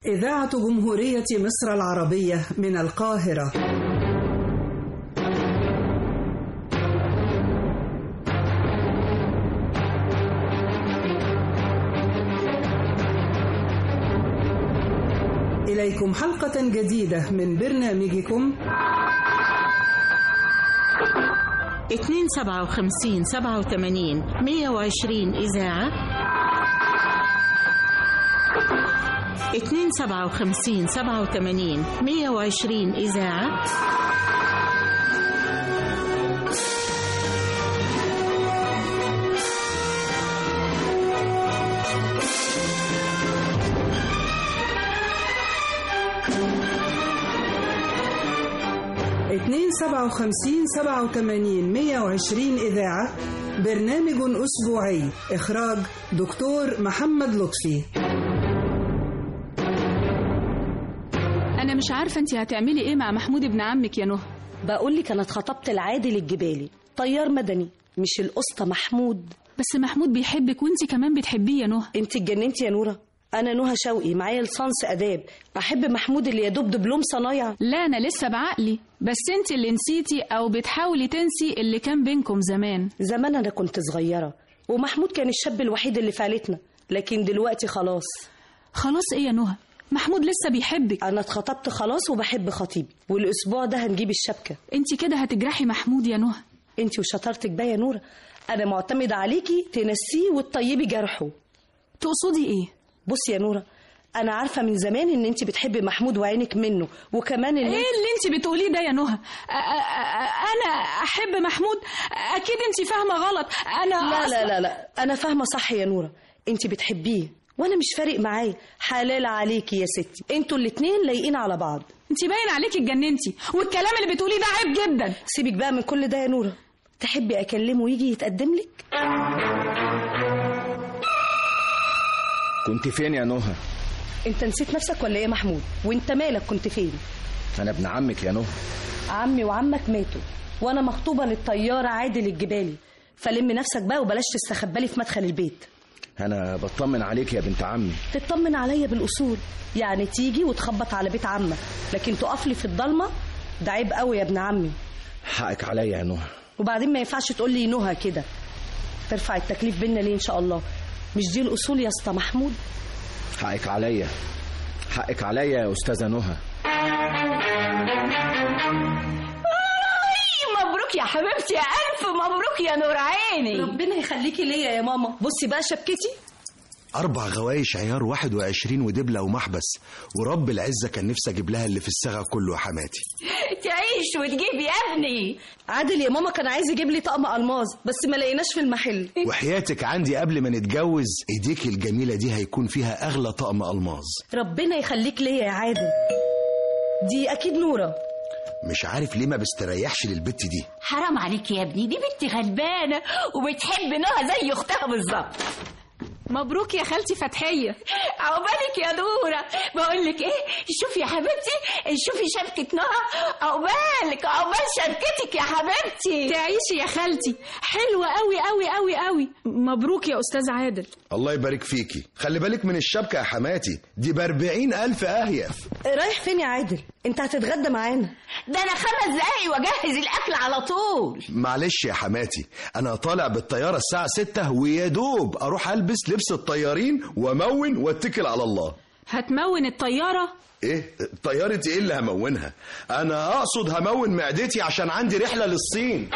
إذاعة جمهورية مصر العربية من القاهرة إليكم حلقة جديدة من برنامجكم اتنين سبعة وخمسين سبعة وثمانين مية وعشرين إذاعة اتنين سبعة وخمسين سبعة وثمانين مية وعشرين إذاعة اتنين سبعة وخمسين سبعة وثمانين مية وعشرين إذاعة برنامج أسبوعي إخراج دكتور محمد لطفي انا مش عارفه انت هتعملي ايه مع محمود ابن عمك يا نهى بقول لك انا اتخطبت لعادل الجبالي طيار مدني مش القسطى محمود بس محمود بيحبك وانت كمان بتحبيه يا نهى انت اتجننتي يا نوره انا نهى شوقي معايا لسانس اداب احب محمود اللي يدوب دبلوم صنايع لا انا لسه بعقلي بس انت اللي نسيتي او بتحاولي تنسي اللي كان بينكم زمان زمان انا كنت صغيره ومحمود كان الشاب الوحيد اللي في عيلتنا لكن دلوقتي خلاص خلاص ايه يا نهى محمود لسه بيحبك انا اتخطبت خلاص وبحب خطيبي والاسبوع ده هنجيب الشبكه انت كده هتجرحي محمود يا نهى انت وشطارتك بقى يا نوره انا معتمده عليكي تنسيه وتطيبي جرحه تقصدي ايه بصي يا نوره انا عارفه من زمان ان انت بتحبي محمود وعينك منه وكمان ان ايه اللي انت بتقوليه ده يا نهى أ- أ- أ- انا احب محمود اكيد انت فاهمه غلط انا لا أصلاً- لا لا لا انا فاهمه صح يا نوره انت بتحبيه وانا مش فارق معايا حلال عليكي يا ستي انتوا الاتنين لايقين على بعض انت باين عليكي اتجننتي والكلام اللي بتقوليه ده عيب جدا سيبك بقى من كل ده يا نوره تحبي اكلمه ويجي يتقدم لك كنت فين يا نهى انت نسيت نفسك ولا ايه يا محمود وانت مالك كنت فين انا ابن عمك يا نهى عمي وعمك ماتوا وانا مخطوبه للطياره عادل الجبالي فلم نفسك بقى وبلاش تستخبلي في مدخل البيت انا بطمن عليك يا بنت عمي تطمن عليا بالاصول يعني تيجي وتخبط على بيت عمك لكن تقف لي في الضلمه ده عيب قوي يا ابن عمي حقك عليا يا نهى وبعدين ما ينفعش تقول لي نهى كده ترفع التكليف بينا ليه ان شاء الله مش دي الاصول يا اسطى محمود حقك عليا حقك عليا يا استاذه نهى مبروك يا حبيبتي يا ألف مبروك يا نور عيني ربنا يخليكي ليا يا ماما بصي بقى شبكتي أربع غوايش عيار 21 ودبلة ومحبس ورب العزة كان نفسي أجيب لها اللي في الصاغة كله يا حماتي تعيش وتجيب يا ابني عادل يا ماما كان عايز يجيب لي طقم الماظ بس ما لقيناش في المحل وحياتك عندي قبل ما نتجوز ايديك الجميلة دي هيكون فيها أغلى طقم ألماظ ربنا يخليك ليا يا عادل دي اكيد نوره مش عارف ليه ما بستريحش للبت دي حرام عليك يا ابني دي بنت غلبانة وبتحب نهى زي أختها بالظبط مبروك يا خالتي فتحيه عقبالك يا نورة بقول لك ايه شوفي يا حبيبتي شوفي شبكة نهى عقبالك عقبال شبكتك يا حبيبتي تعيشي يا خالتي حلوه قوي قوي قوي قوي مبروك يا استاذ عادل الله يبارك فيكي خلي بالك من الشبكة يا حماتي دي بأربعين ألف أهيف رايح فين يا عادل انت هتتغدى معانا ده انا خمس دقايق واجهز الاكل على طول معلش يا حماتي أنا طالع بالطيارة الساعة ستة ويا دوب أروح ألبس لبس الطيارين وأمون واتكل على الله هتمون الطياره ايه طيارة ايه اللي همونها انا اقصد همون معدتي عشان عندي رحلة للصين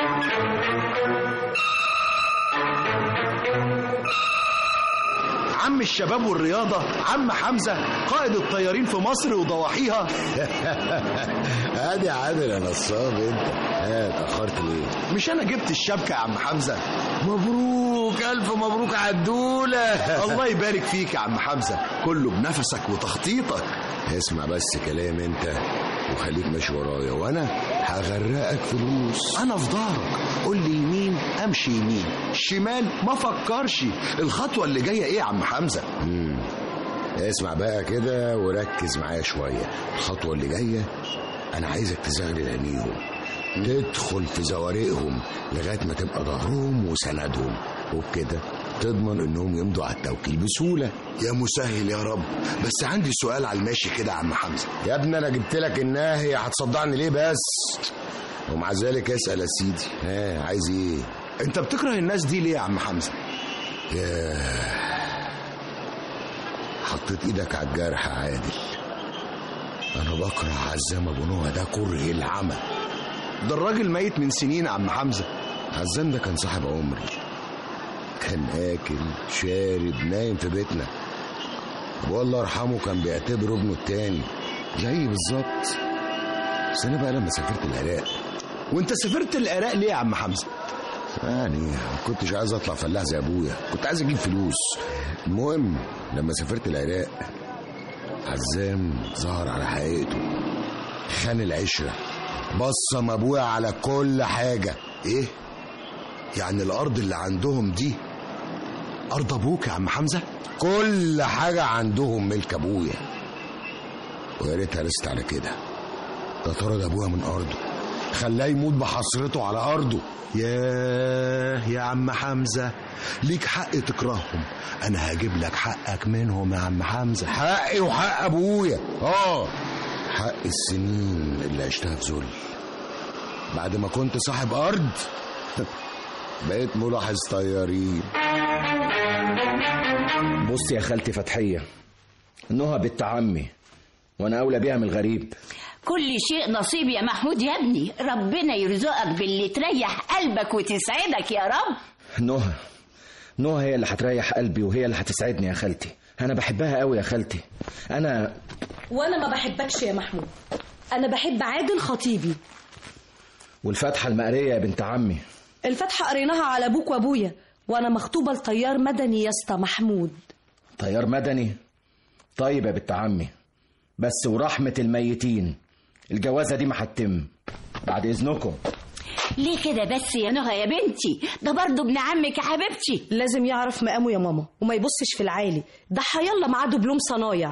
عم الشباب والرياضة عم حمزة قائد الطيارين في مصر وضواحيها ادي عادل يا نصاب انت ها اتاخرت ليه مش انا جبت الشبكة يا عم حمزة مبروك الف مبروك عدوله الله يبارك فيك يا عم حمزة كله بنفسك وتخطيطك اسمع بس كلام انت وخليك ماشي ورايا وانا هغرقك فلوس انا في ظهرك قول لي يمين امشي يمين شمال ما فكرش الخطوة اللي جاية ايه يا عم حمزة مم. اسمع بقى كده وركز معايا شوية الخطوة اللي جاية أنا عايزك تزغلل عينيهم تدخل في زوارقهم لغاية ما تبقى ظهرهم وسندهم وبكده تضمن انهم يمضوا على التوكيل بسهوله يا مسهل يا رب بس عندي سؤال على الماشي كده يا عم حمزه يا ابني انا جبت لك الناهي هتصدعني ليه بس ومع ذلك اسال يا سيدي ها عايز ايه انت بتكره الناس دي ليه يا عم حمزه حطيت ايدك على الجرح يا عادل انا بكره عزام ابو نوح ده كره العمى ده الراجل ميت من سنين يا عم حمزه عزام ده كان صاحب عمري كان اكل شارب نايم في بيتنا والله يرحمه كان بيعتبره ابنه التاني زيي بالظبط بس انا بقى لما سافرت العراق وانت سافرت العراق ليه يا عم حمزه يعني ما كنتش عايز اطلع فلاح زي ابويا كنت عايز اجيب فلوس المهم لما سافرت العراق عزام ظهر على حقيقته خان العشرة بصم ابويا على كل حاجة ايه يعني الارض اللي عندهم دي ارض ابوك يا عم حمزه كل حاجة عندهم ملك ابويا ويا ريتها رست على كده ده طرد ابويا من ارضه خلاه يموت بحسرته على ارضه ياه يا عم حمزه ليك حق تكرههم انا هجيب لك حقك منهم يا عم حمزه حقي وحق ابويا اه حق السنين اللي عشتها في ذل بعد ما كنت صاحب ارض بقيت ملاحظ طيارين بص يا خالتي فتحية نهى بنت عمي وانا اولى بيها من الغريب كل شيء نصيب يا محمود يا ابني ربنا يرزقك باللي تريح قلبك وتسعدك يا رب نهى نهى هي اللي هتريح قلبي وهي اللي هتسعدني يا خالتي انا بحبها قوي يا خالتي انا وانا ما بحبكش يا محمود انا بحب عادل خطيبي والفاتحة المقرية يا بنت عمي الفاتحه قريناها على ابوك وابويا وانا مخطوبه لطيار مدني يا اسطى محمود طيار مدني طيب يا بنت عمي بس ورحمة الميتين الجوازة دي ما هتتم بعد إذنكم ليه كده بس يا نهى يا بنتي ده برضه ابن عمك يا حبيبتي لازم يعرف مقامه يا ماما وما يبصش في العالي ده حيلا معاه دبلوم صنايع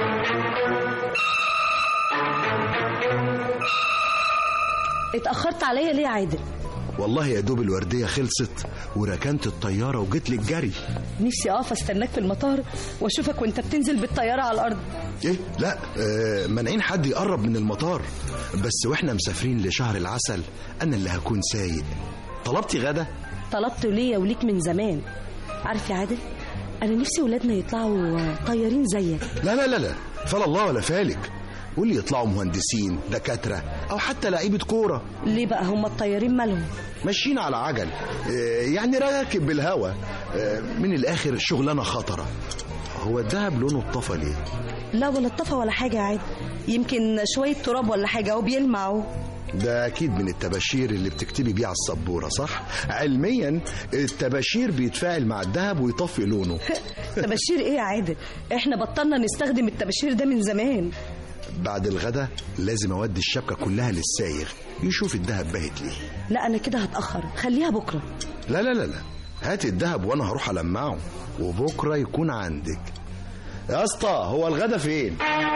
اتأخرت عليا ليه يا عادل؟ والله يا دوب الورديه خلصت وركنت الطياره وجيت لك جري نفسي اقف استناك في المطار واشوفك وانت بتنزل بالطياره على الارض ايه لا آه مانعين حد يقرب من المطار بس واحنا مسافرين لشهر العسل انا اللي هكون سايق طلبتي غدا طلبت ليا وليك من زمان عارف يا عادل انا نفسي ولادنا يطلعوا طيارين زيك لا لا لا لا فلا الله ولا فالك واللي يطلعوا مهندسين دكاتره او حتى لعيبه كوره ليه بقى هم الطيارين مالهم ماشيين على عجل آه، يعني راكب بالهوا آه، من الاخر شغلانه خطره هو الدهب لونه اطفى ليه لا ولا اتطفى ولا حاجه يا عادل يمكن شويه تراب ولا حاجه وبيلمع اهو ده اكيد من التباشير اللي بتكتبي بيه على السبوره صح علميا التباشير بيتفاعل مع الذهب ويطفي لونه تبشير ايه يا عادل احنا بطلنا نستخدم التبشير ده من زمان بعد الغدا لازم اودي الشبكه كلها للسايغ يشوف الذهب باهت ليه لا انا كده هتاخر خليها بكره لا لا لا لا هات الذهب وانا هروح المعه وبكره يكون عندك يا اسطى هو الغدا فين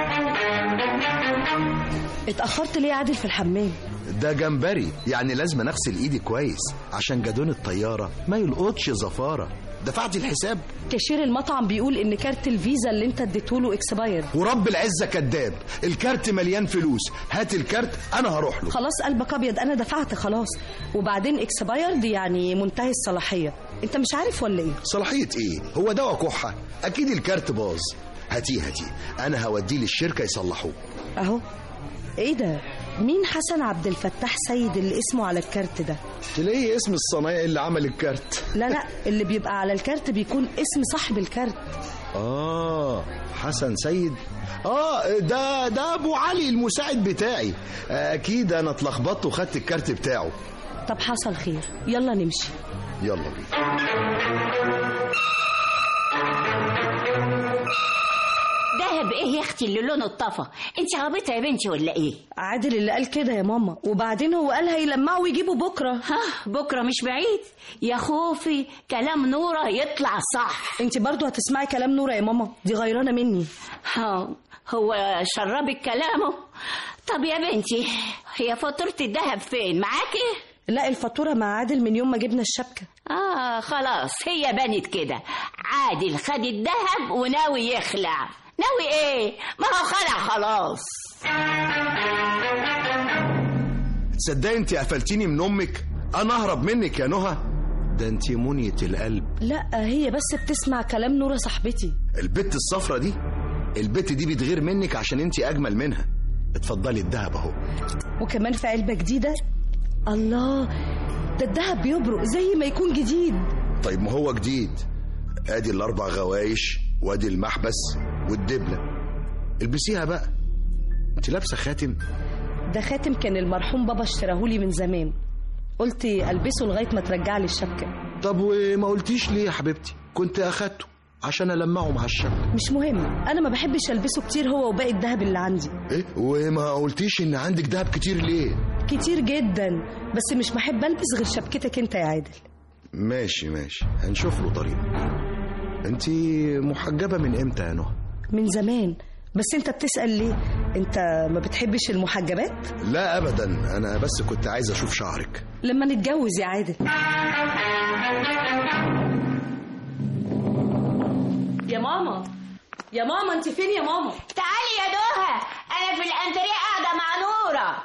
اتاخرت ليه يا عادل في الحمام ده جمبري يعني لازم اغسل ايدي كويس عشان جدون الطياره ما يلقطش زفاره دفعتي الحساب كاشير المطعم بيقول ان كارت الفيزا اللي انت اديته اكسباير ورب العزه كذاب الكارت مليان فلوس هات الكارت انا هروح له خلاص قلبك ابيض انا دفعت خلاص وبعدين اكسباير دي يعني منتهي الصلاحيه انت مش عارف ولا ايه صلاحيه ايه هو دواء كحه اكيد الكارت باظ هاتيه هاتيه انا هوديه للشركه يصلحوه اهو ايه ده مين حسن عبد الفتاح سيد اللي اسمه على الكارت ده تلاقيه اسم الصنايعي اللي عمل الكارت لا لا اللي بيبقى على الكارت بيكون اسم صاحب الكارت اه حسن سيد اه ده ده ابو علي المساعد بتاعي اكيد انا اتلخبطت وخدت الكارت بتاعه طب حصل خير يلا نمشي يلا بينا دهب ايه يا اختي اللي لونه اتطفى انت عبيطه يا بنتي ولا ايه عادل اللي قال كده يا ماما وبعدين هو قال هيلمعوا ويجيبوا بكره ها بكره مش بعيد يا خوفي كلام نوره يطلع صح انت برضو هتسمعي كلام نورة يا ماما دي غيرانه مني ها هو شربك كلامه طب يا بنتي هي فاتوره الذهب فين معاكي لا الفاتورة مع عادل من يوم ما جبنا الشبكة اه خلاص هي بنت كده عادل خد الذهب وناوي يخلع ناوي ايه ما هو خلع خلاص تصدقي انت قفلتيني من امك انا اهرب منك يا نهى ده انت منية القلب لا هي بس بتسمع كلام نورة صاحبتي البت الصفرة دي البت دي بتغير منك عشان انت اجمل منها اتفضلي الدهب اهو وكمان في علبة جديدة الله ده الدهب بيبرق زي ما يكون جديد طيب ما هو جديد ادي الاربع غوايش وادي المحبس والدبلة البسيها بقى انت لابسه خاتم ده خاتم كان المرحوم بابا اشتراهولي من زمان قلت البسه لغايه ما ترجع لي الشبكه طب وما قلتيش ليه يا حبيبتي كنت اخدته عشان المعه مع الشبكه مش مهم انا ما بحبش البسه كتير هو وباقي الذهب اللي عندي ايه وما قلتيش ان عندك دهب كتير ليه كتير جدا بس مش بحب البس غير شبكتك انت يا عادل ماشي ماشي هنشوف له طريقه انت محجبه من امتى يا نهى من زمان بس انت بتسال ليه انت ما بتحبش المحجبات لا ابدا انا بس كنت عايز اشوف شعرك لما نتجوز يا عادل يا ماما يا ماما انت فين يا ماما تعالي يا دوها انا في الانتريه قاعده مع نوره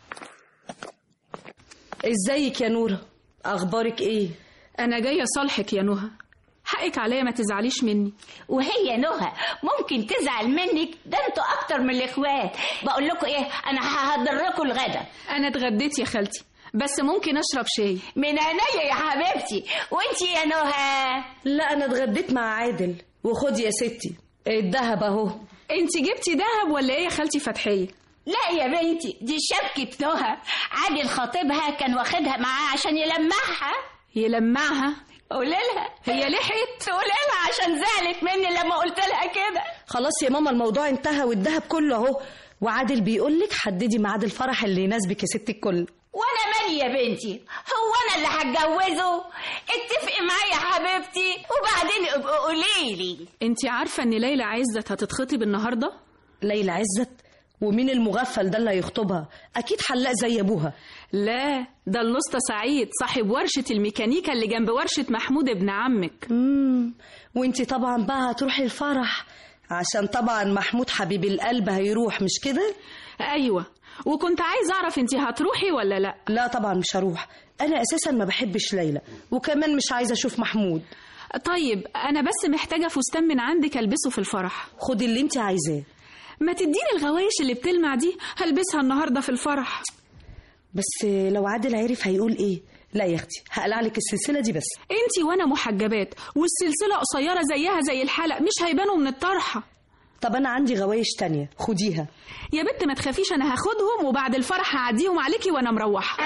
ازيك يا نوره اخبارك ايه انا جايه صالحك يا نهى حقك عليا ما تزعليش مني وهي نهى ممكن تزعل منك ده انتوا اكتر من الاخوات بقول لكم ايه انا هحضر لكم الغدا انا اتغديت يا خالتي بس ممكن اشرب شاي من عينيا يا حبيبتي وانتي يا نهى لا انا اتغديت مع عادل وخد يا ستي الذهب اهو انت جبتي دهب ولا ايه يا خالتي فتحيه لا يا بنتي دي شبكة نهى عادل خطيبها كان واخدها معاه عشان يلمعها يلمعها قولي لها هي لحقت تقولي لها عشان زعلت مني لما قلت لها كده خلاص يا ماما الموضوع انتهى والذهب كله اهو وعادل بيقول لك حددي ميعاد الفرح اللي يناسبك يا ست الكل وانا مالي يا بنتي هو انا اللي هتجوزه اتفقي معايا يا حبيبتي وبعدين ابقي قولي لي انت عارفه ان ليلى عزت هتتخطب النهارده ليلى عزت ومين المغفل ده اللي هيخطبها اكيد حلاق زي ابوها لا ده الاسطى سعيد صاحب ورشه الميكانيكا اللي جنب ورشه محمود ابن عمك امم وانتي طبعا بقى هتروحي الفرح عشان طبعا محمود حبيب القلب هيروح مش كده ايوه وكنت عايز اعرف انت هتروحي ولا لا لا طبعا مش هروح انا اساسا ما بحبش ليلى وكمان مش عايزه اشوف محمود طيب انا بس محتاجه فستان من عندك البسه في الفرح خدي اللي انت عايزاه ما تديني الغوايش اللي بتلمع دي هلبسها النهارده في الفرح بس لو عادل عرف هيقول ايه لا يا اختي هقلع لك السلسله دي بس انت وانا محجبات والسلسله قصيره زيها زي الحلق مش هيبانوا من الطرحه طب انا عندي غوايش تانية خديها يا بنت ما تخافيش انا هاخدهم وبعد الفرح هعديهم عليكي وانا مروحه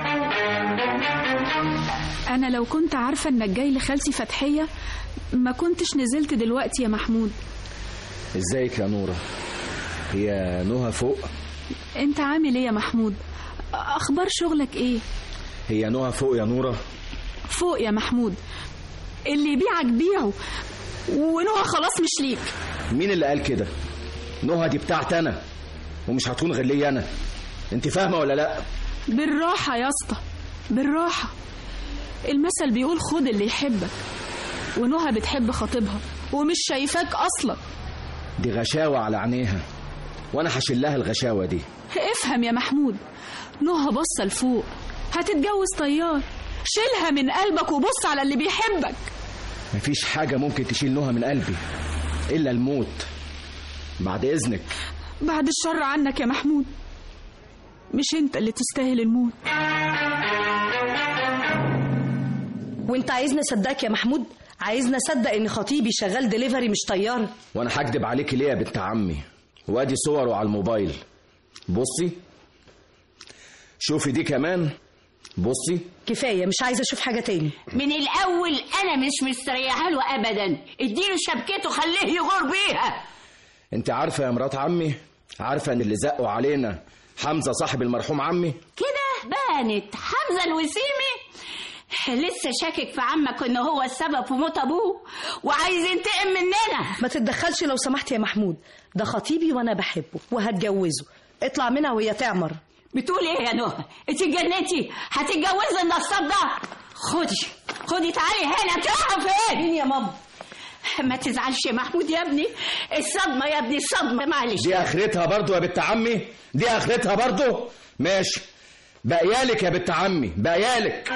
انا لو كنت عارفه انك جاي لخالتي فتحيه ما كنتش نزلت دلوقتي يا محمود ازيك يا نورة هي نهى فوق انت عامل ايه يا محمود اخبار شغلك ايه هي نهى فوق يا نورة فوق يا محمود اللي يبيعك بيعه ونهى خلاص مش ليك مين اللي قال كده نهى دي بتاعتي انا ومش هتكون غير ليا انا انت فاهمه ولا لا بالراحه يا اسطى بالراحه المثل بيقول خد اللي يحبك ونهى بتحب خطيبها ومش شايفاك اصلا دي غشاوة على عينيها وانا هشلها الغشاوة دي افهم يا محمود نهى بصة لفوق هتتجوز طيار شيلها من قلبك وبص على اللي بيحبك مفيش حاجة ممكن تشيل نهى من قلبي إلا الموت بعد إذنك بعد الشر عنك يا محمود مش انت اللي تستاهل الموت وانت عايزني اصدقك يا محمود عايزني اصدق ان خطيبي شغال دليفري مش طيار وأنا هكدب عليكي ليه يا بنت عمي وأدي صوره على الموبايل بصي شوفي دي كمان بصي كفايه مش عايزه اشوف حاجه تاني من الاول انا مش مستريحه له ابدا اديله شبكته خليه يغور بيها انت عارفة يا مرات عمي عارفة ان اللي زقوا علينا حمزة صاحب المرحوم عمي كده بانت حمزه الوسيمي لسه شاكك في عمك ان هو السبب في موت ابوه وعايز ينتقم مننا ما تتدخلش لو سمحت يا محمود ده خطيبي وانا بحبه وهتجوزه اطلع منها وهي تعمر بتقول ايه يا نهى انت اتجننتي هتتجوزي النصاب ده خدي خدي تعالي هنا تروحي فين مين يا ماما ما تزعلش يا محمود يا ابني الصدمه يا ابني الصدمه معلش دي اخرتها برضو يا بنت عمي دي اخرتها برضو ماشي بقيالك يا بنت عمي بقيالك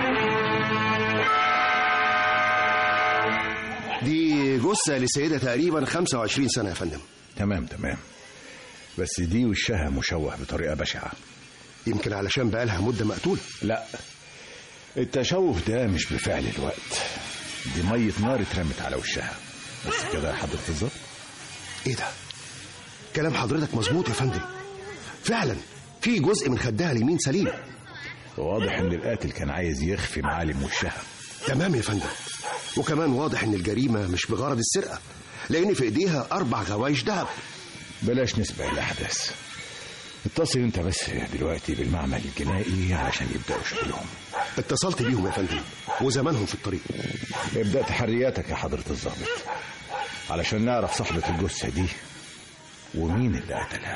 دي جثة لسيدة تقريبا 25 سنة يا فندم تمام تمام بس دي وشها مشوه بطريقة بشعة يمكن علشان بقالها مدة مقتول لا التشوه ده مش بفعل الوقت دي مية نار اترمت على وشها بس كده يا حضرة الظابط ايه ده كلام حضرتك مظبوط يا فندم فعلا في جزء من خدها اليمين سليم واضح ان القاتل كان عايز يخفي معالم وشها تمام يا فندم وكمان واضح ان الجريمة مش بغرض السرقة لان في ايديها اربع غوايش ذهب بلاش نسبق الاحداث اتصل انت بس دلوقتي بالمعمل الجنائي عشان يبداوا شغلهم اتصلت بيهم يا فندم وزمانهم في الطريق ابدا تحرياتك يا حضرة الظابط علشان نعرف صاحبة الجثة دي ومين اللي قتلها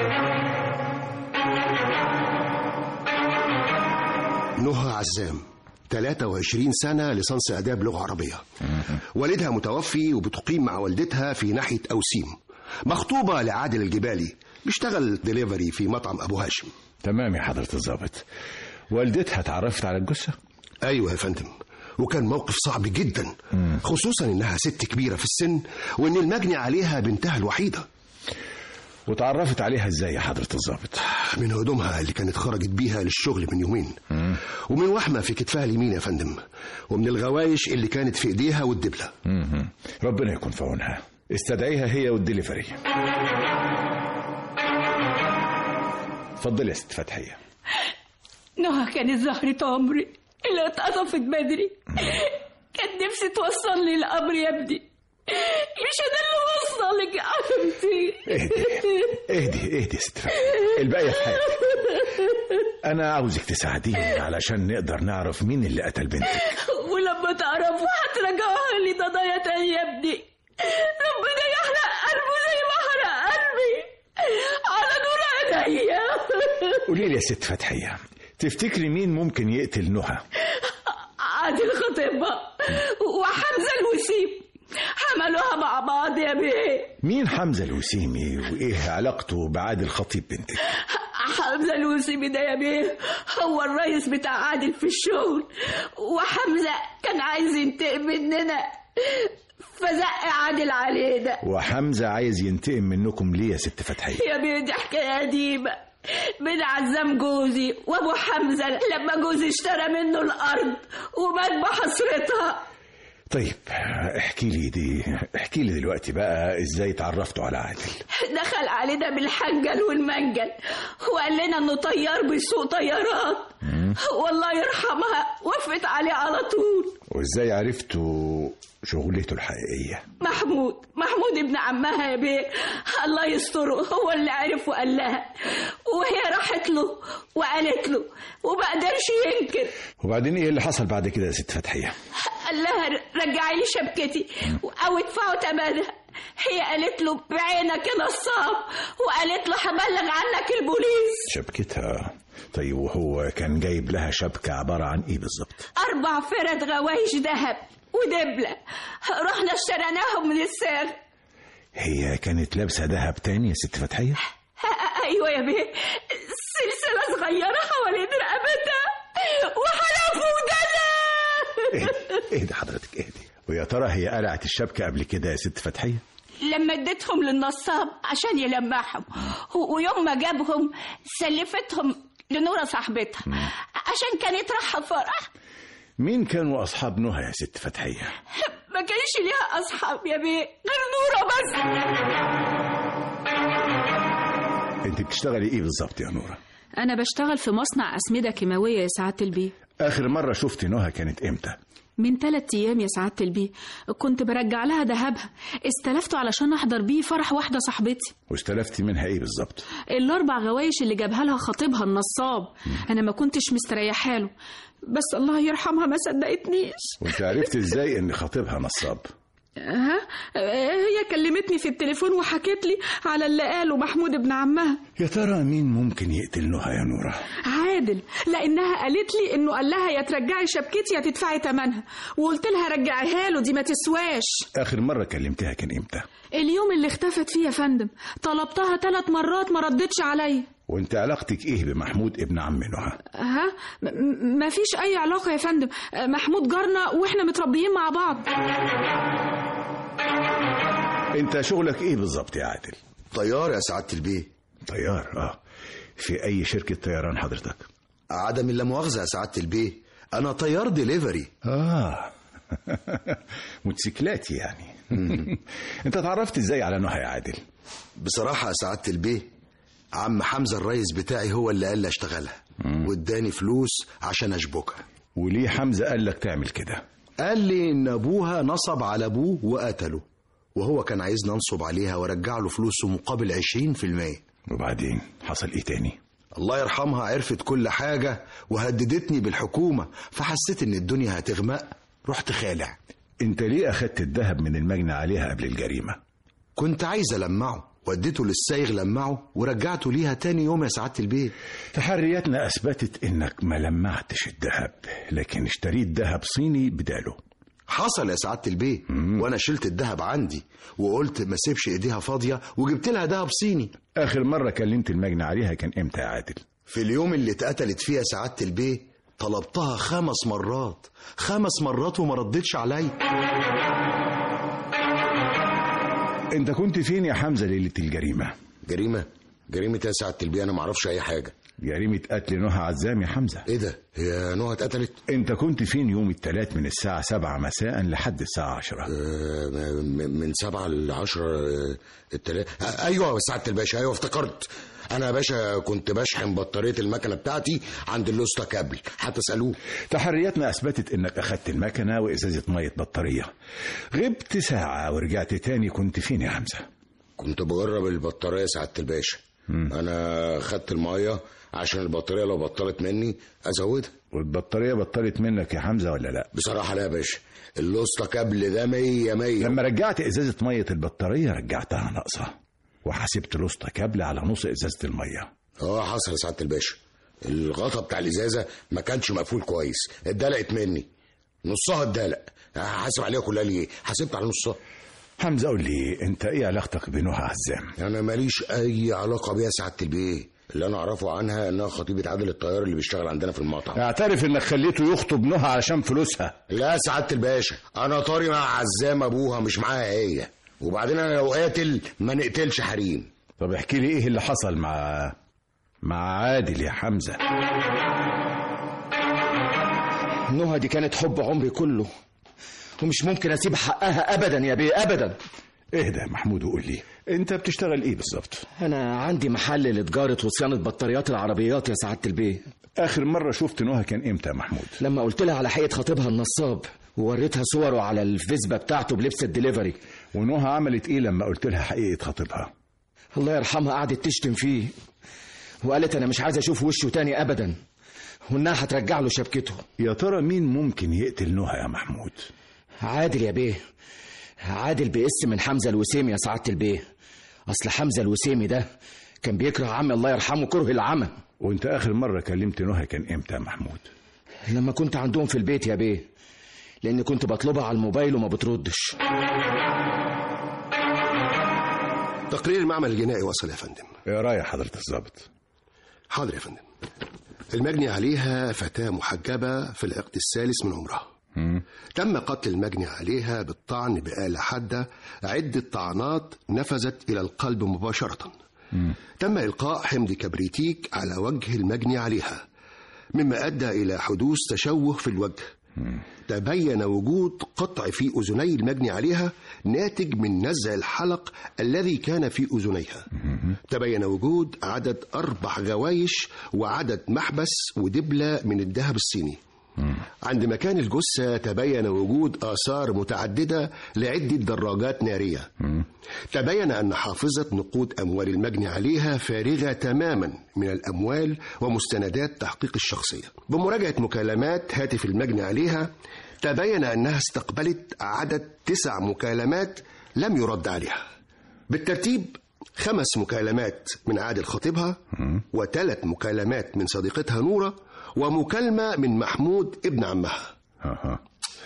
نهى عزام 23 سنة ليسانس آداب لغة عربية والدها متوفي وبتقيم مع والدتها في ناحية أوسيم مخطوبة لعادل الجبالي بيشتغل دليفري في مطعم أبو هاشم تمام يا حضرة الظابط والدتها اتعرفت على الجثة أيوة يا فندم وكان موقف صعب جدا خصوصا إنها ست كبيرة في السن وإن المجني عليها بنتها الوحيدة وتعرفت عليها ازاي يا حضرة الظابط من هدومها اللي كانت خرجت بيها للشغل من يومين ومن وحمة في كتفها اليمين يا فندم ومن الغوايش اللي كانت في ايديها والدبلة مهم. ربنا يكون في عونها استدعيها هي والدليفري اتفضلي يا ست فتحية نهى كانت زهرة عمري اللي اتقطفت بدري كان نفسي توصل لي الأمر يا ابني مش انا اللي وصلك يا حبيبتي اهدي اهدي اهدي يا ست فتحية الباقية في حياتك انا عاوزك تساعديني علشان نقدر نعرف مين اللي قتل بنتك ولما تعرفوا هترجعوها لي ضنايا تاني يا ابني ربنا يحرق قلبه زي ما حرق قلبي على نور عينيا قولي لي يا ست فتحية تفتكري مين ممكن يقتل نهى عادل خطيبها وحمزة الوسيم حملوها مع بعض يا بيه مين حمزة الوسيمي وايه علاقته بعادل خطيب بنتك حمزة الوسيمي ده يا بيه هو الرئيس بتاع عادل في الشغل وحمزة كان عايز ينتقم مننا فزق عادل علينا وحمزة عايز ينتقم منكم ليه يا ست فتحية يا بيه دي حكاية قديمة بين عزام جوزي وابو حمزة لما جوزي اشترى منه الارض ومات بحسرتها طيب احكي لي دي احكي لي دلوقتي بقى ازاي اتعرفتوا على عادل دخل علينا بالحنجل والمنجل وقال لنا انه طيار بيسوق طيارات والله يرحمها وقفت عليه على طول وازاي عرفتوا شغلته الحقيقية محمود محمود ابن عمها يا بيه الله يستره هو اللي عرف وقال لها وهي راحت له وقالت له وما قدرش ينكر وبعدين ايه اللي حصل بعد كده يا ست فتحية قال لها رجعي لي شبكتي او ادفعوا ثمنها هي قالت له بعينك يا نصاب وقالت له هبلغ عنك البوليس شبكتها طيب وهو كان جايب لها شبكة عبارة عن ايه بالظبط اربع فرد غوايش ذهب ودبلة رحنا اشتريناهم من السر هي كانت لابسة دهب تاني يا ست فتحية ايوه يا بيه سلسلة صغيرة حوالين رقبتها وحلف ودنا اهدي اهدي حضرتك اهدي ويا ترى هي قلعت الشبكة قبل كده يا ست فتحية لما اديتهم للنصاب عشان يلمعهم و- ويوم ما جابهم سلفتهم لنورة صاحبتها عشان كانت رايحة فرح مين كانوا أصحاب نهى يا ست فتحية ما كانش ليها أصحاب يا بيه غير نورة بس انت بتشتغلي ايه بالظبط يا نورة أنا بشتغل في مصنع أسمدة كيماوية يا سعادة البيه آخر مرة شفت نهى كانت امتى من ثلاث أيام يا سعادة البيه كنت برجع لها ذهبها استلفته علشان أحضر بيه فرح واحدة صاحبتي واستلفتي منها ايه بالظبط الأربع غوايش اللي جابها لها خطيبها النصاب أنا ما كنتش مستريحة له بس الله يرحمها ما صدقتنيش وانت عرفت ازاي ان خطيبها نصاب ها هي كلمتني في التليفون وحكت لي على اللي قاله محمود ابن عمها يا ترى مين ممكن يقتل نهى يا نورة عادل لانها قالت لي انه قال لها يا ترجعي شبكتي يا تدفعي ثمنها وقلت لها رجعيها له دي ما تسواش آخر مرة كلمتها كان إمتى اليوم اللي اختفت فيه يا فندم طلبتها ثلاث مرات ما ردتش عليا وانت علاقتك ايه بمحمود ابن عم نهى ها م- ما فيش اي علاقه يا فندم محمود جارنا واحنا متربيين مع بعض انت شغلك ايه بالظبط يا عادل طيار يا سعاده البيه طيار اه في اي شركة طيران حضرتك عدم اللامؤاخذه يا سعاده البيه انا طيار ديليفري اه موتوسيكلات يعني انت اتعرفت ازاي على نهى يا عادل بصراحه يا سعاده البيه عم حمزه الريس بتاعي هو اللي قال لي اشتغلها واداني فلوس عشان اشبكها وليه حمزة قال لك تعمل كده قال لي ان ابوها نصب على ابوه وقتله وهو كان عايزني انصب عليها وارجع له فلوسه مقابل 20% وبعدين حصل ايه تاني الله يرحمها عرفت كل حاجة وهددتني بالحكومة فحسيت ان الدنيا هتغمق رحت خالع انت ليه اخدت الذهب من المجني عليها قبل الجريمة كنت عايز ألمعه وديته للسايغ لمعه ورجعته ليها تاني يوم يا سعادة البيت تحرياتنا اثبتت انك ما لمعتش الذهب لكن اشتريت ذهب صيني بداله حصل يا سعادة البيت وانا شلت الذهب عندي وقلت ما سيبش ايديها فاضية وجبت لها ذهب صيني اخر مرة كلمت المجني عليها كان امتى يا عادل في اليوم اللي اتقتلت فيها سعادة البيت طلبتها خمس مرات خمس مرات وما ردتش عليا انت كنت فين يا حمزة ليلة الجريمة جريمة جريمة يا سعادة البيه أنا معرفش أي حاجة جريمة قتل نهى عزام يا حمزة إيه ده؟ هي نهى اتقتلت؟ انت كنت فين يوم الثلاث من الساعة سبعة مساء لحد الساعة عشرة آه، م- من سبعة لعشرة آه، التلاتة آه، أيوة سعادة الباشا أيوة افتكرت أنا يا باشا كنت بشحن بطارية المكنة بتاعتي عند اللوستا كابل هتسألوه تحرياتنا اثبتت انك اخدت المكنة وازازة مية بطارية غبت ساعة ورجعت تاني كنت فين يا حمزة كنت بجرب البطارية سعادة الباشا أنا خدت المية عشان البطارية لو بطلت مني أزودها والبطارية بطلت منك يا حمزة ولا لا بصراحة لا يا باشا اللوستا كابل ده مية مية لما رجعت ازازة مية البطارية رجعتها ناقصة وحسبت لوستا كابل على نص ازازة المية اه حصل يا سعادة الباشا الغطا بتاع الازازة ما كانش مقفول كويس اتدلقت مني نصها اتدلق هحاسب عليها كلها ليه حاسبت على نصها حمزة قول لي انت ايه علاقتك بنهى عزام انا ماليش اي علاقة بيها سعادة البيه اللي انا اعرفه عنها انها خطيبة عادل الطيار اللي بيشتغل عندنا في المطعم اعترف انك خليته يخطب نهى علشان فلوسها لا سعادة الباشا انا طاري مع عزام ابوها مش معاها هي وبعدين انا لو قاتل ما نقتلش حريم طب احكي لي ايه اللي حصل مع مع عادل يا حمزة نهى دي كانت حب عمري كله ومش ممكن اسيب حقها ابدا يا بيه ابدا اهدى يا محمود وقول لي انت بتشتغل ايه بالظبط انا عندي محل لتجاره وصيانه بطاريات العربيات يا سعاده البيه اخر مرة شفت نهى كان امتى يا محمود لما قلت لها على حقيقه خطيبها النصاب ووريتها صوره على الفيسبا بتاعته بلبس الدليفري ونهى عملت ايه لما قلت لها حقيقة خطيبها الله يرحمها قعدت تشتم فيه وقالت انا مش عايزه اشوف وشه تاني ابدا وانها هترجع له شبكته يا ترى مين ممكن يقتل نهى يا محمود عادل يا بيه عادل بيقس من حمزه الوسيمي يا سعاده البيه اصل حمزه الوسيمي ده كان بيكره عمي الله يرحمه كره العمى وانت اخر مرة كلمت نهى كان امتى يا محمود لما كنت عندهم في البيت يا بيه لاني كنت بطلبها على الموبايل وما بتردش تقرير المعمل الجنائي وصل يا فندم ايه رايك حضرة الضابط حاضر يا فندم المجني عليها فتاة محجبة في العقد الثالث من عمرها تم قتل المجني عليها بالطعن بآلة حادة عدة طعنات نفذت إلى القلب مباشرة تم إلقاء حمض كبريتيك على وجه المجني عليها مما أدى إلى حدوث تشوه في الوجه تبين وجود قطع في أذني المجني عليها ناتج من نزع الحلق الذي كان في أذنيها تبين وجود عدد أربع غوايش وعدد محبس ودبلة من الذهب الصيني عند مكان الجثة تبين وجود آثار متعددة لعدة دراجات نارية تبين أن حافظة نقود أموال المجني عليها فارغة تماما من الأموال ومستندات تحقيق الشخصية بمراجعة مكالمات هاتف المجني عليها تبين أنها استقبلت عدد تسع مكالمات لم يرد عليها بالترتيب خمس مكالمات من عادل خطيبها وثلاث مكالمات من صديقتها نورة ومكالمة من محمود ابن عمها أها.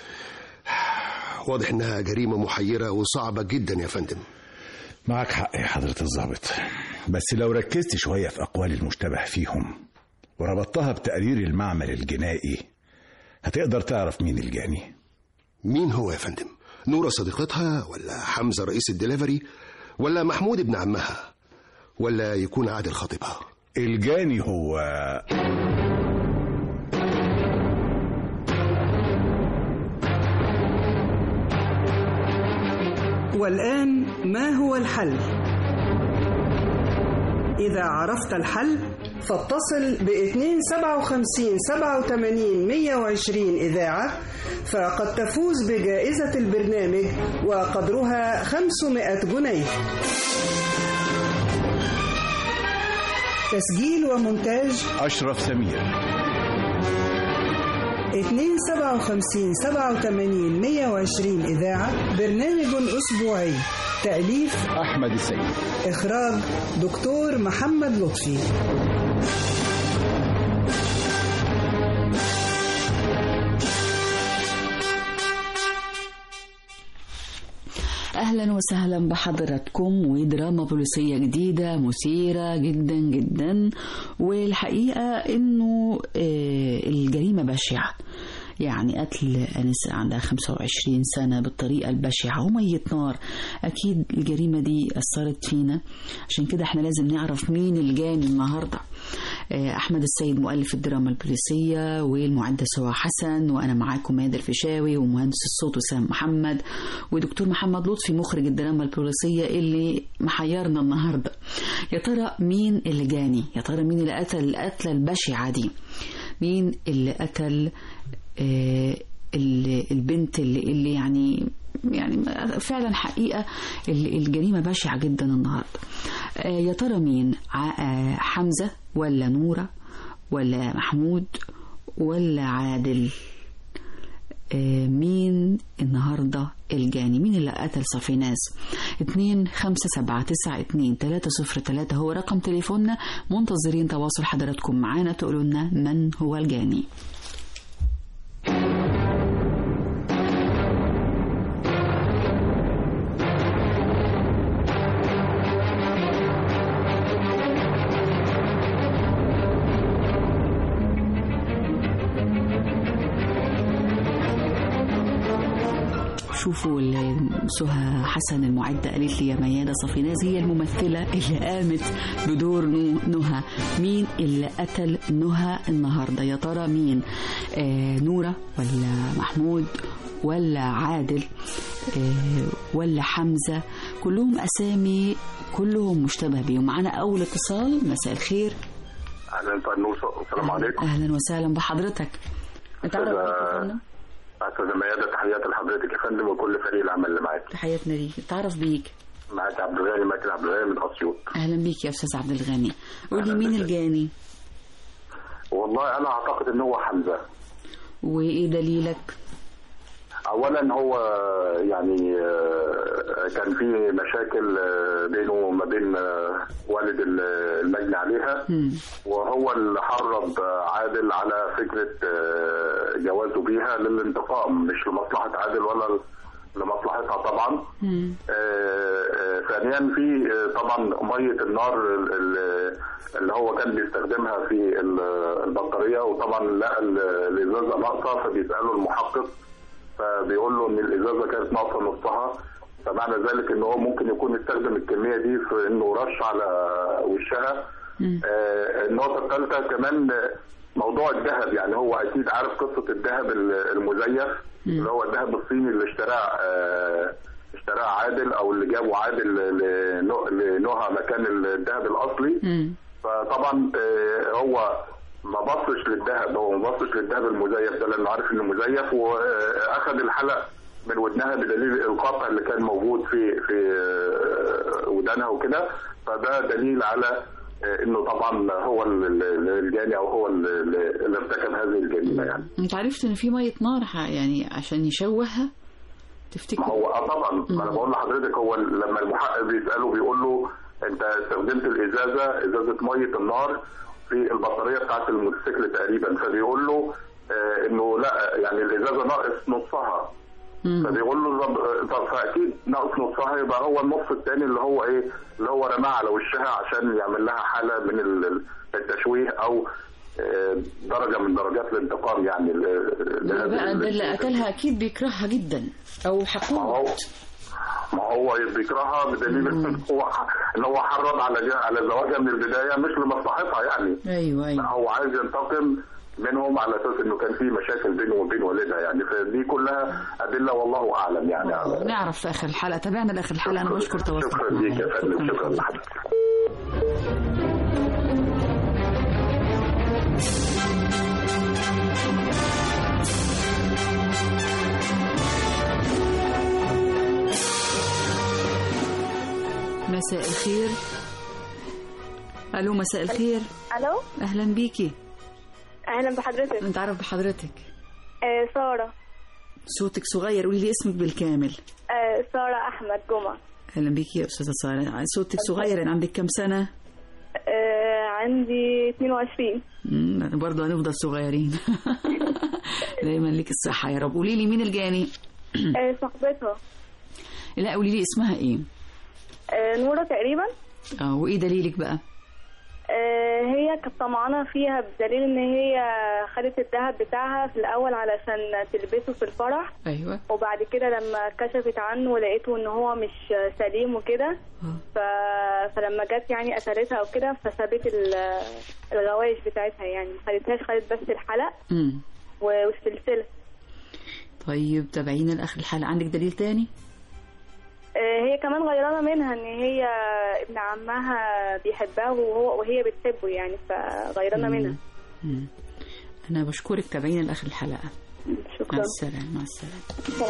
واضح انها جريمة محيرة وصعبة جدا يا فندم معك حق يا حضرة الضابط بس لو ركزت شوية في أقوال المشتبه فيهم وربطتها بتقرير المعمل الجنائي هتقدر تعرف مين الجاني مين هو يا فندم نورة صديقتها ولا حمزة رئيس الدليفري ولا محمود ابن عمها ولا يكون عادل خطيبها الجاني هو والآن ما هو الحل؟ إذا عرفت الحل فاتصل ب 257 87 120 إذاعة فقد تفوز بجائزة البرنامج وقدرها 500 جنيه تسجيل ومونتاج أشرف سمير 257 87 120 إذاعة برنامج أسبوعي تأليف أحمد السيد إخراج دكتور محمد لطفي اهلا وسهلا بحضراتكم ودراما بوليسيه جديده مثيره جدا جدا والحقيقه انه آه، الجريمه بشعه يعني قتل أنسة عندها 25 سنة بالطريقة البشعة ومية نار أكيد الجريمة دي أثرت فينا عشان كده احنا لازم نعرف مين الجاني النهاردة آه، أحمد السيد مؤلف الدراما البوليسية والمعدة سوا حسن وأنا معاكم مادر الفيشاوي ومهندس الصوت وسام محمد ودكتور محمد لطفي مخرج الدراما البوليسية اللي محيرنا النهاردة يا ترى مين اللي جاني يا ترى مين اللي قتل القتلة البشعة دي مين اللي قتل آه، ال- البنت اللي, اللي يعني يعني فعلا حقيقة ال- الجريمة بشعة جدا النهاردة آه، يا ترى مين ع- آه، حمزة ولا نورة ولا محمود ولا عادل آه، مين النهاردة الجاني مين اللي قتل صفيناس اتنين خمسة سبعة تسعة اتنين تلاتة صفر تلاتة هو رقم تليفوننا منتظرين تواصل حضراتكم معانا تقولوا لنا من هو الجاني شوفوا ال- سهى حسن المعدة قالت لي يا ميادة صفيناز هي الممثلة اللي قامت بدور نو- نهى مين اللي قتل نهى النهاردة يا ترى مين آه نورة ولا محمود ولا عادل آه ولا حمزة كلهم أسامي كلهم مشتبه بيهم معانا أول اتصال مساء الخير اهلا فنوس السلام عليكم أهلا وسهلا بحضرتك اتعرف بيك يا فندم استاذه ميادة تحياتي لحضرتك يا فندم وكل فريق العمل اللي معاك تحياتنا ليك اتعرف بيك معاك عبد الغني ماكل عبد الغني من اسيوط أهلا بيك يا أستاذ عبد الغني قولي مين الجاني والله انا اعتقد ان هو حمزه وإيه دليلك اولا هو يعني آه، كان في مشاكل آه، بينه وما بين آه، والد ال- المجني عليها وهو اللي حرض آه، عادل على فكره آه، جوازه بيها للانتقام مش لمصلحه عادل ولا لمصلحتها طبعا آه، آه، ثانيا في آه، طبعا ميه النار ال- ال- اللي هو كان بيستخدمها في ال- البطاريه وطبعا لقى ال- الازازه ناقصه فبيساله المحقق فبيقول له ان الازازه كانت ناقصه نصها فمعنى ذلك ان هو ممكن يكون استخدم الكميه دي في انه رش على وشها آه، النقطه الثالثه كمان آه، موضوع الذهب يعني هو اكيد عارف قصه الذهب ال- المزيف اللي هو الذهب الصيني اللي اشتراه آه، اشتراه عادل او اللي جابه عادل لنو- لنهى مكان الذهب الاصلي فطبعا آه، هو ما بصش للذهب هو ما بصش للذهب المزيف ده لانه عارف انه مزيف واخذ الحلق من ودنها بدليل القطع اللي كان موجود في في آه، ودانها وكده فده دليل على آه، انه طبعا هو ال- ال- الجاني او هو ال- ال- اللي ارتكب هذه الجريمه يعني انت عرفت ان في ميه نار ح- يعني عشان يشوهها تفتكر ما هو اه طبعا ما انا بقول لحضرتك هو لما المحقق بيساله بيقول له انت استخدمت الازازه ازازه ميه النار في البطاريه بتاعت الموتوسيكل تقريبا فبيقول له آه انه لا يعني الازازه ناقص نصها فبيقول له طب طب فاكيد ناقص نصها يبقى هو النص الثاني اللي هو ايه اللي هو رماه على وشها عشان يعمل لها حاله من ال- التشويه او آه، درجه من درجات الانتقام يعني ل- ده لهذه بقى ال- ده اللي قتلها اكيد بيكرهها جدا او حقوق ما هو بيكرهها بدليل ان هو ان هو حرض على جه- على زواجها من البدايه مش لمصلحتها يعني ايوه ايوه هو عايز ينتقم منهم على اساس انه كان في مشاكل بينه وبين والدها يعني فدي كلها ادله والله اعلم يعني على نعرف في اخر الحلقه تابعنا لاخر الحلقه انا بشكر تواصلك شكرا ليك يا فندم شكرا لحضرتك مساء الخير الو مساء الخير الو اهلا بيكي اهلا بحضرتك نتعرف بحضرتك آه ساره صوتك صغير قولي لي اسمك بالكامل آه ساره احمد جمعه اهلا بيكي يا استاذه ساره صوتك صغير يعني عندك كام سنه آه عندي 22 امم أنا برضه هنفضل صغيرين دايما ليك الصحه يا رب قولي لي مين الجاني آه صاحبتها لا قولي لي اسمها ايه آه نوره تقريبا اه وايه دليلك بقى آه هي كانت طمعانه فيها بدليل ان هي خدت الذهب بتاعها في الاول علشان تلبسه في الفرح ايوه وبعد كده لما كشفت عنه ولقيته ان هو مش سليم وكده ف... فلما جت يعني قتلتها او كده فسابت ال- الغوايش بتاعتها يعني ما خدتهاش خدت بس الحلق امم و- والسلسله طيب تابعينا لاخر الحلقه عندك دليل تاني آه، هي كمان غيرانه منها ان هي ابن عمها بيحبها وهو وهي بتحبه يعني فغيرانه منها مم. انا بشكرك تابعينا لاخر الحلقه شكرا مع السلامه مع السلامه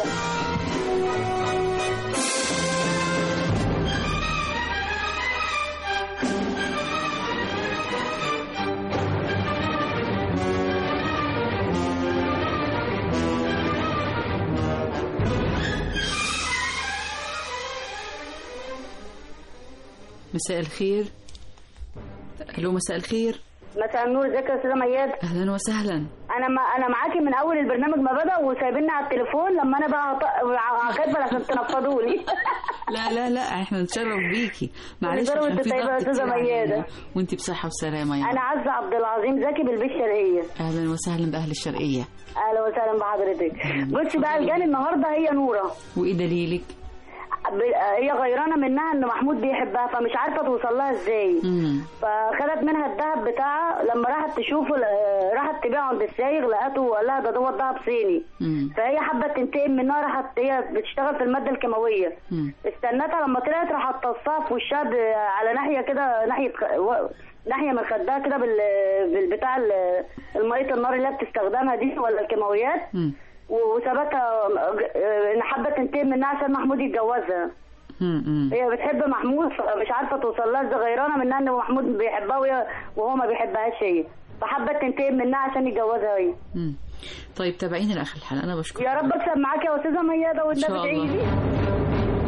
مساء الخير الو مساء الخير مساء النور ازيك يا استاذه مياد اهلا وسهلا انا ما انا معاكي من اول البرنامج ما بدا وسايبيني على التليفون لما انا بقى هط- كاتبه عشان تنفضوني لا لا لا احنا نتشرف بيكي معلش ضربة عشان في الطيبة يا ضغط أستاذة كتير ميادة. علينا. وانتي بصحه وسلامه يا انا رب. عزه عبد العظيم زكي بالبيت الشرقيه اهلا وسهلا باهل الشرقيه اهلا وسهلا بحضرتك بصي بقى الجاني النهارده هي نوره وايه دليلك ب- هي غيرانه منها ان محمود بيحبها فمش عارفه توصل لها ازاي فخدت منها الذهب بتاعها لما راحت تشوفه ل- راحت تبيعه عند السايغ لقته وقال لها ده دوت ذهب صيني فهي حابه تنتقم منها راحت هي بتشتغل في الماده الكيماويه استنتها لما طلعت راحت تصها في وشها ب- على ناحيه كده ناحيه خ- و- ناحيه من خدها كده بال بالبتاع ال- الميه النار اللي هي بتستخدمها دي ولا الكيماويات وثبتها ان حابه تنتقم منها عشان محمود يتجوزها هي بتحب محمود فمش عارفه توصل لها ازاي غيرانه منها ان محمود بيحبها وهي وهو ما بيحبهاش هي فحابه تنتقم منها عشان يتجوزها هي مم. طيب تابعينا لاخر الحلقه انا بشكرك يا رب اكسب معاك يا استاذه مياده إن شاء والنبي ادعي الله. لي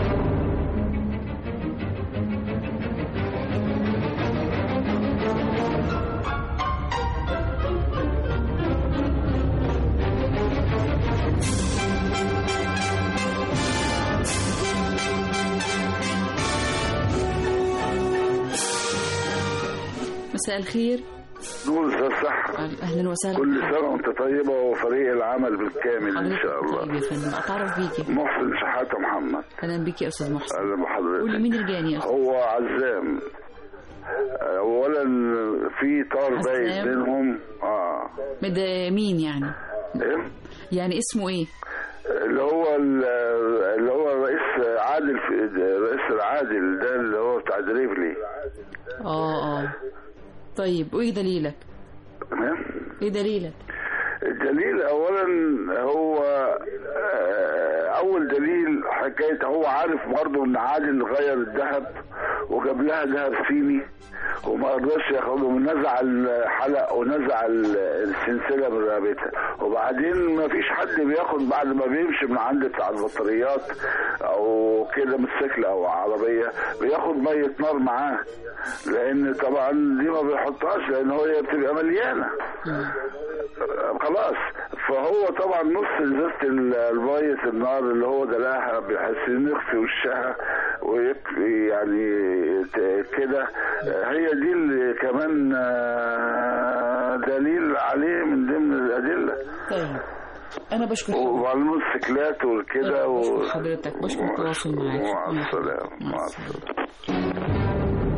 مساء الخير نور استاذ صح اهلا وسهلا كل سنه وانت طيبه وفريق العمل بالكامل ان شاء الله طيب يا فندم اتعرف بيكي محسن شحاته محمد اهلا بيكي يا استاذ محسن اهلا بحضرتك قولي مين الجاني يا استاذ هو عزام اولا في طار باين عزام؟ بينهم اه ده مين يعني إيه؟ يعني اسمه ايه اللي هو ال- اللي هو رئيس عادل في رئيس العادل ده اللي هو بتاع دريفلي اه اه طيب وايه دليلك ايه دليلك الدليل اولا هو آه، اول دليل حكايه هو عارف برضه ان عادل غير الذهب وجاب لها ذهب صيني وما قدرش ياخدهم نزع الحلق ونزع ال- السلسله من رقبتها وبعدين ما فيش حد بياخد بعد ما بيمشي من عند بتاع البطاريات او كده موتوسيكل او عربيه بياخد ميه نار معاه لان طبعا دي ما بيحطهاش لان هي بتبقى مليانه خلاص فهو طبعا نص ازازه ال- الميه النار اللي هو دلاها بحيث إنه يخفي وشها ويكفي يعني ت- كده هي دي اللي كمان آه، دليل عليه من ضمن الادله طيب انا بشكر وعلى الموتوسيكلات وكده و... بشكر حضرتك بشكر التواصل معاك مع شكراً السلامه مع السلامه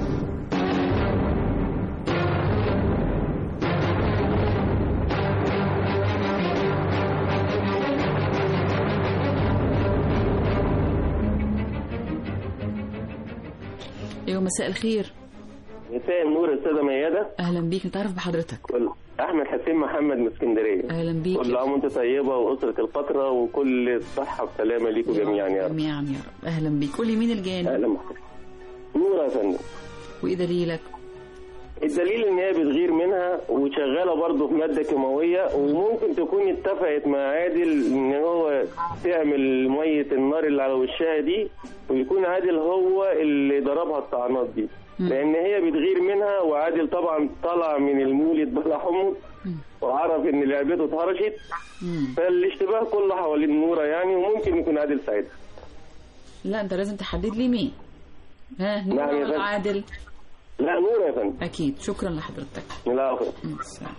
ايوه مساء الخير مساء النور استاذه ميادة اهلا بيك نتعرف بحضرتك كل احمد حسين محمد من اسكندريه اهلا بيك كل عام وانت طيبه واسره القطره وكل الصحه والسلامه ليكم جميعا يا رب جميعا يا رب اهلا بيك قول لي مين الجاني اهلا بحضرتك نور يا فندم وايه دليلك الدليل ان هي بتغير منها وشغاله برضه في ماده كيماويه وممكن تكون اتفقت مع عادل ان هو تعمل ميه النار اللي على وشها دي ويكون عادل هو اللي ضربها الطعنات دي لان هي بتغير منها وعادل طبعا طلع من المولد بلا حمص وعرف ان لعبته اتهرشت فالاشتباه كله حوالين نوره يعني وممكن يكون عادل ساعتها لا انت لازم تحدد لي مين ها نعم نور يا ولا فندم. عادل لا نور يا فندم اكيد شكرا لحضرتك لا أخي. مع السلامة.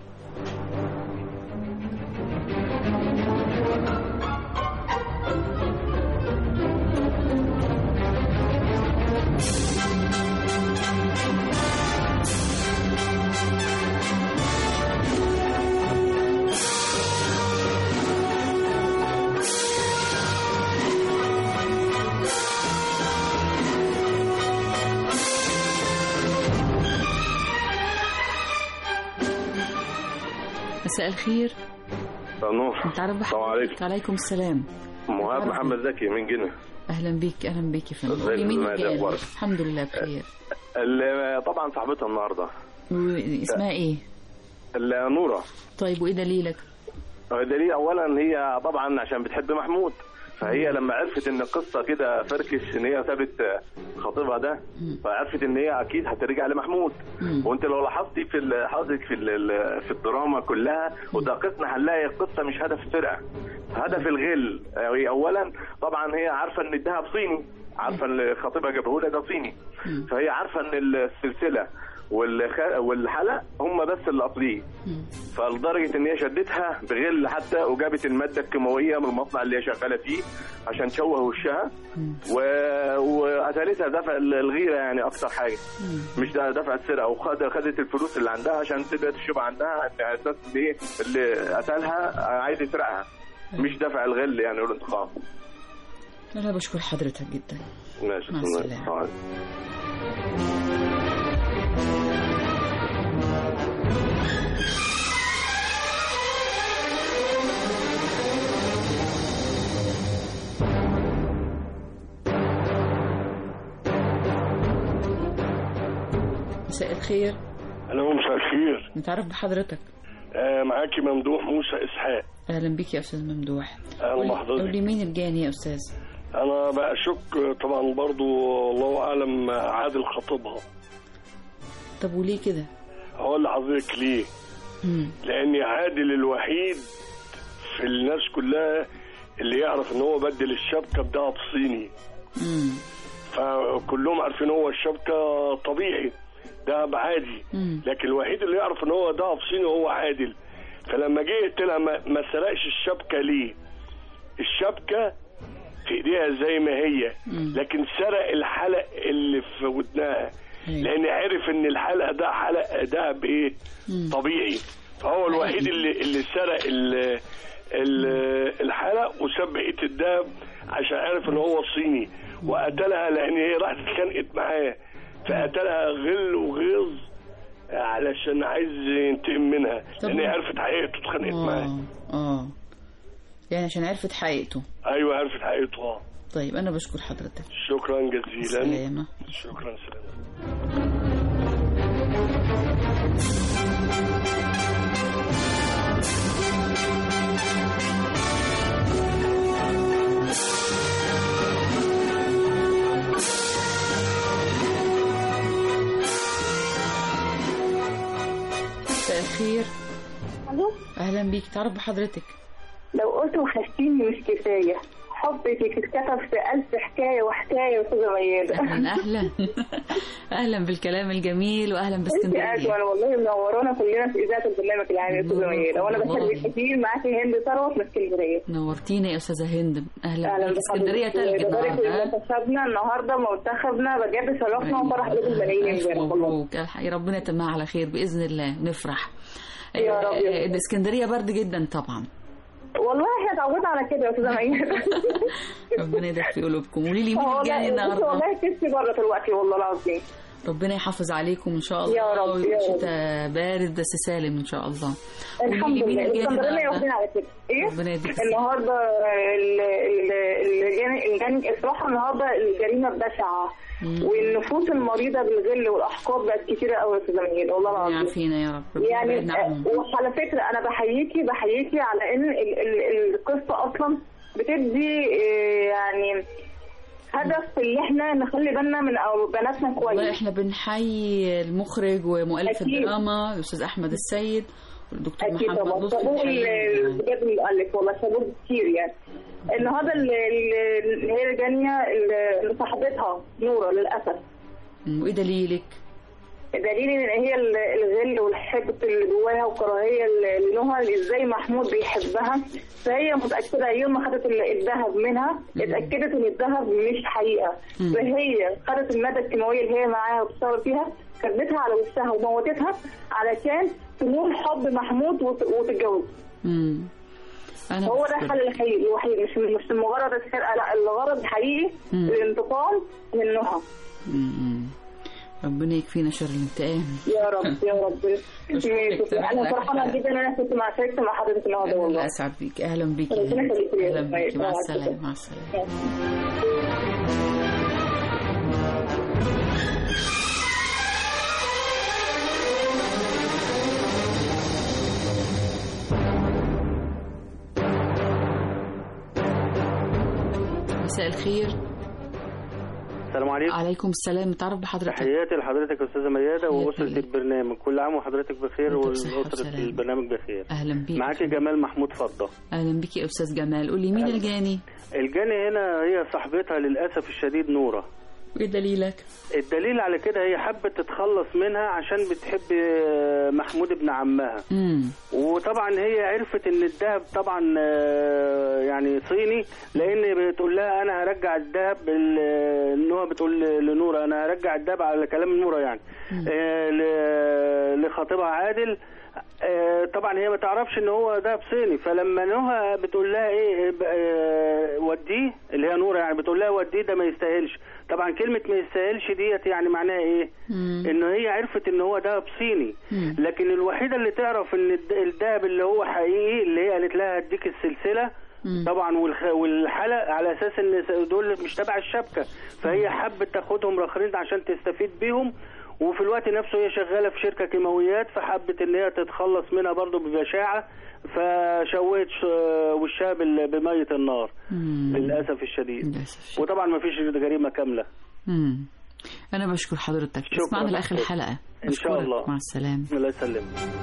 مساء الخير نور نتعرف السلام عليكم بحضرتك عليكم السلام مهاب نتعرف محمد زكي من جنة اهلا بيك اهلا بيك يا فندم ازيك قولي مين يا الجاني أخبارك؟ الحمد لله بخير اللي طبعا صاحبتها النهارده اسمها ايه اللي نورة طيب وايه دليلك دليل اولا هي طبعا عشان بتحب محمود فهي لما عرفت ان القصه كده فركش ان هي سابت خطيبها ده فعرفت ان هي اكيد هترجع لمحمود وانت لو لاحظتي في ال- حضرتك في ال- في الدراما كلها ودققنا هنلاقي القصه مش هدف السرقه هدف الغل هي اولا طبعا هي عارفه ان الذهب صيني عارفه ان خطيبها جابه لها ده صيني فهي عارفه ان السلسله والخ- والحلق هم بس اللي قاطلين فلدرجه ان هي شدتها بغل حتى وجابت الماده الكيماويه من المصنع اللي هي شغاله فيه عشان تشوه وشها و... وقتلتها دفع الغيره يعني اكتر حاجه مش ده دفع السرقه وخد خدت الفلوس اللي عندها عشان تبقى الشبهه عندها ان على اساس ان ايه اللي قتلها عايز يسرقها مش دفع الغل يعني والانتقام انا بشكر حضرتك جدا ماشي مع السلامة. مساء الخير الو مساء الخير نتعرف بحضرتك آه معاكي ممدوح موسى اسحاق اهلا بيك يا استاذ ممدوح اهلا قولي- بحضرتك قولي مين الجاني يا استاذ انا بقى اشك طبعا برضو الله اعلم عادل خطيبها طب وليه كده هقول لحضرتك ليه مم. لان عادل الوحيد في الناس كلها اللي يعرف ان هو بدل الشبكه بدهب صيني مم. فكلهم عارفين هو الشبكه طبيعي دهب عادي مم. لكن الوحيد اللي يعرف ان هو دهب صيني هو عادل فلما جه يقتلها ما, ما سرقش الشبكه ليه الشبكه في ايديها زي ما هي لكن سرق الحلق اللي في ودنها لان عرف ان الحلقه ده حلق دهب ايه طبيعي فهو الوحيد اللي اللي سرق ال- ال- الحلق وساب بقيه الدهب عشان عرف ان هو صيني وقتلها لان هي راحت اتخانقت معاه فقتلها غل وغيظ علشان عايز ينتقم منها طب لان هي و- عرفت حقيقته اتخانقت معاه اه اه يعني عشان عرفت حقيقته ايوه عرفت حقيقته اه طيب انا بشكر حضرتك شكرا جزيلا سلامة شكرا سلام مساء الخير الو اهلا بيك تعرف بحضرتك لو قلت وحشتيني مش كفايه حبك اتكتب في ألف حكايه وحكايه يا استاذه ميادة اهلا اهلا اهلا بالكلام الجميل واهلا انت باسكندريه اجمل والله منورانا كلنا في اذاعه البرنامج العام يا استاذه ميادة وانا بحبك كتير معاكي هند ثروت من اسكندريه نورتينا يا استاذه هند اهلا اهلا بيك اسكندريه تلج ببارك النهارده ها؟ لمنتخبنا النهارده منتخبنا بجد شرفنا وفرح بيت الملايين ألف امبارح والله مبروك الحقيقة ربنا يتمها على خير باذن الله نفرح يا رب يا آه، رب. ده اسكندريه برد جدا طبعا والله احنا اتعودنا على كده يا استاذه ميادة ربنا يدفي في قلوبكم قولي لي مين والله الجاي بصي النهارده والله كسبي بره دلوقتي والله العظيم ربنا يحافظ عليكم ان شاء الله يا رب، يا ويبقى رب. شتاء بارد بس سالم ان شاء الله قولي الحمد لي مين لله الجاي الاسكندرانيه النهارده واخدين على كده ايه ربنا يديك النهارده ال- ال- الجاني الجاني الصراحه النهارده الجريمه بشعه والنفوس المريضه بالغل والاحقاد بقت كتيره قوي يا استاذه ميادة والله العظيم يعافينا يا رب ربنا يعني يبعدنا عنهم. وعلى فكره انا بحييكي بحييكي على ان ال- ال- القصه اصلا بتدي آه، يعني هدف اللي احنا نخلي بالنا من أو بناتنا والله كويس احنا بنحيي المخرج ومؤلف أكيد. الدراما الاستاذ احمد السيد والدكتور اكيد محمد طبعا لطفي شابوه بنحييهم. ال- بجد المؤلف والله شابوه كتير يعني النهارده ال- ال- اللي هي جانيه اللي صاحبتها نوره للاسف مم، وايه دليلك؟ دليل ان هي ال- الغل والحقد اللي جواها وكراهيه ل- لنهى ازاي محمود بيحبها فهي متاكده يوم ما خدت ال- الذهب منها اتاكدت ان الذهب مش حقيقه مم. فهي خدت الماده الكيماويه اللي هي معاها وبتشتغل فيها كبتها على وشها وموتتها علشان تنول حب محمود وت- وتتجوز مم. انا هو ده بشكرك. الحل الحقيقي الوحيد مش مش مجرد السرقه لا الغرض الحقيقي مم. الانتقام من نهى مم. ربنا يكفينا شر الانتقام يا رب يا رب ماشي. انا فرحانه جدا ان انا كنت مع شركه مع حضرتك النهارده انا والله اسعد بيك اهلا بيك ربنا يخليك يا اهلا رب. بيك مع مع السلامه مع السلامه مساء الخير السلام عليكم عليكم السلام تعرف بحضرتك تحياتي لحضرتك يا استاذه ميادة واسره البرنامج كل عام وحضرتك بخير وأنت بصحة واسره وسلامة. البرنامج بخير اهلا بيك معاكي جمال محمود فضه اهلا بيك يا استاذ جمال قولي مين الجاني الجاني هنا هي صاحبتها للاسف الشديد نوره وايه دليلك الدليل على كده هي حبت تتخلص منها عشان بتحب آه، محمود ابن عمها امم وطبعا هي عرفت ان الذهب طبعا آه، يعني صيني لان بتقول لها انا هرجع الذهب ال- ان هو بتقول لنوره انا هرجع الذهب على كلام نوره يعني آه، ل- لخطيبها عادل آه، طبعا هي ما تعرفش ان هو دهب صيني فلما نهى بتقول لها ايه آه، وديه اللي هي نوره يعني بتقول لها وديه ده ما يستاهلش طبعا كلمه ما يستاهلش ديت يعني معناها ايه ان هي عرفت ان هو دهب صيني لكن الوحيده اللي تعرف ان الد- الدهب اللي هو حقيقي اللي هي قالت لها هديك السلسله طبعا والخ- والحلق على اساس ان دول مش تبع الشبكه فهي حبت تاخدهم رخرين عشان تستفيد بيهم وفي الوقت نفسه هي شغاله في شركه كيماويات فحبت ان هي تتخلص منها برضو ببشاعه فشوهت ش- وشها بال- بميه النار للاسف الشديد وطبعا ما فيش جريمه كامله امم انا بشكر حضرتك شكراً اسمعنا لاخر حضرتك. الحلقه ان شاء بشكرك. الله مع السلامه الله يسلمك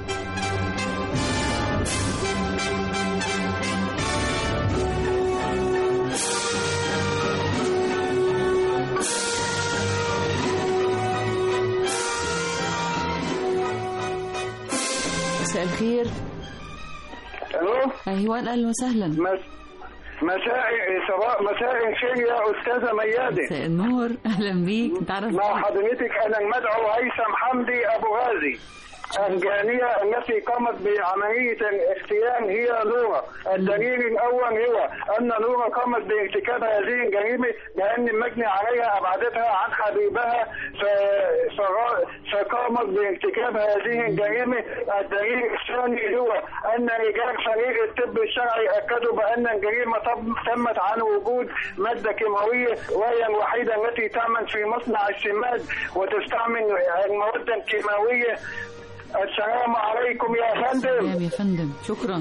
مساء الخير الو ايوه اهلا وسهلا مساء صباح مساء الخير يا استاذه ميادة مساء النور اهلا بيك انت عارف مع حضرتك انا المدعو هيثم حمدي ابو غازي الجانية التي قامت بعملية الاغتيال هي نورة الدليل الأول هو أن نورة قامت بارتكاب هذه الجريمة لأن المجني عليها أبعدتها عن حبيبها ف- فغا- فقامت بارتكاب هذه الجريمة الدليل الثاني هو أن رجال فريق الطب الشرعي أكدوا بأن الجريمة تم- تمت عن وجود مادة كيماوية وهي الوحيدة التي تعمل في مصنع السماد وتستعمل المواد الكيماوية السلام عليكم يا فندم سلام يا فندم شكرا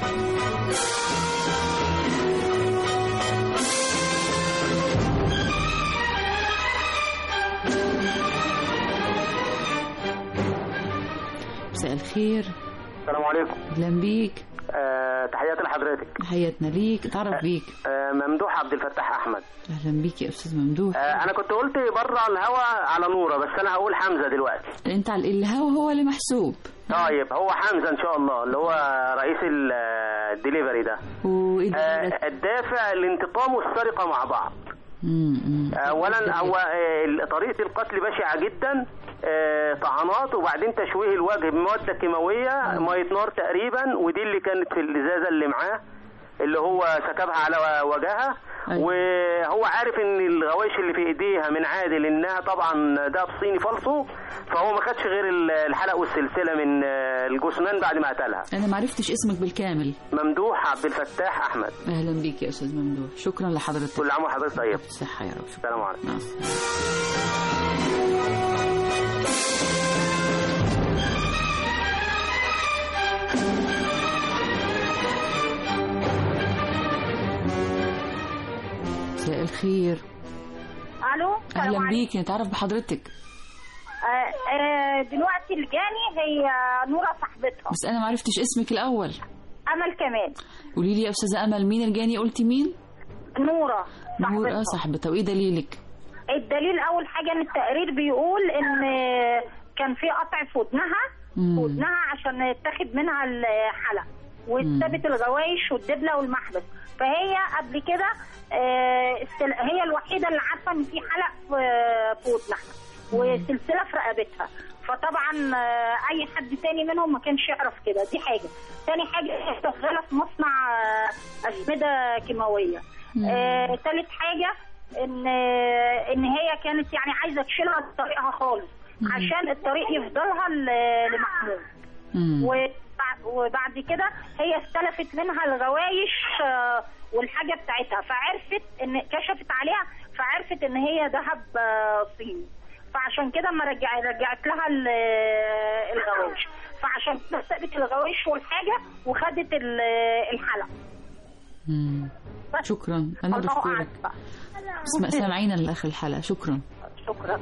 مساء الخير السلام عليكم اهلا بيك آه، تحياتي لحضرتك تحياتنا ليك تعرف بيك آه، ممدوح عبد الفتاح احمد اهلا بيك يا استاذ ممدوح آه، انا كنت قلت بره الهوا على نوره بس انا هقول حمزه دلوقتي انت على الهوا هو اللي محسوب طيب هو حمزه ان شاء الله اللي هو رئيس ال- آه، الدليفري ده وايه آه، الدافع الانتقام والسرقه مع بعض اولا هو آه، طريقه القتل بشعه جدا آه، طعنات وبعدين تشويه الوجه بمواد كيماويه ميه نار تقريبا ودي اللي كانت في الازازه اللي معاه اللي هو سكبها على وجهها وهو عارف ان الغوايش اللي في ايديها من عادل انها طبعا ده صيني فالصو فهو ما خدش غير ال- الحلق والسلسله من آه، الجثمان بعد ما قتلها انا ما عرفتش اسمك بالكامل ممدوح عبد الفتاح احمد اهلا بيك يا استاذ ممدوح شكرا لحضرتك كل عام وحضرتك طيب صحه يا رب السلام عليكم مساء الخير الو السلام اهلا عليكم. بيك نتعرف بحضرتك آه، آه، دلوقتي الجاني هي نورة صاحبتها بس انا ما عرفتش اسمك الاول امل كمال قولي لي يا استاذه امل مين الجاني قلتي مين نورة نور اه صاحبتها وايه دليلك الدليل اول حاجه ان التقرير بيقول ان آه، كان في قطع في ودنها مم. في ودنها عشان يتاخد منها الحلق واتثبت الغوايش والدبله والمحبس فهي قبل كده آه، السل- هي الوحيده اللي عارفه ان في حلق في- في ودنها وسلسله في رقبتها فطبعا آه، اي حد تاني منهم ما كانش يعرف كده دي حاجه تاني حاجه هي شغاله في مصنع آه، اسمده كيماويه آه، تالت حاجه ان آه، ان هي كانت يعني عايزه تشيلها من طريقها خالص عشان الطريق يفضلها ل- لمحمود وبعد, وبعد كده هي استلفت منها الغوايش آه، والحاجه بتاعتها فعرفت ان كشفت عليها فعرفت ان هي ذهب آه، صيني فعشان كده ما رجع رجعت لها ال- الغوايش فعشان كده سابت الغوايش والحاجه وخدت ال- الحلق مم. شكرا انا الله بشكرك أعلم بقى. اسمع سامعينا لاخر الحلقه شكرا شكرا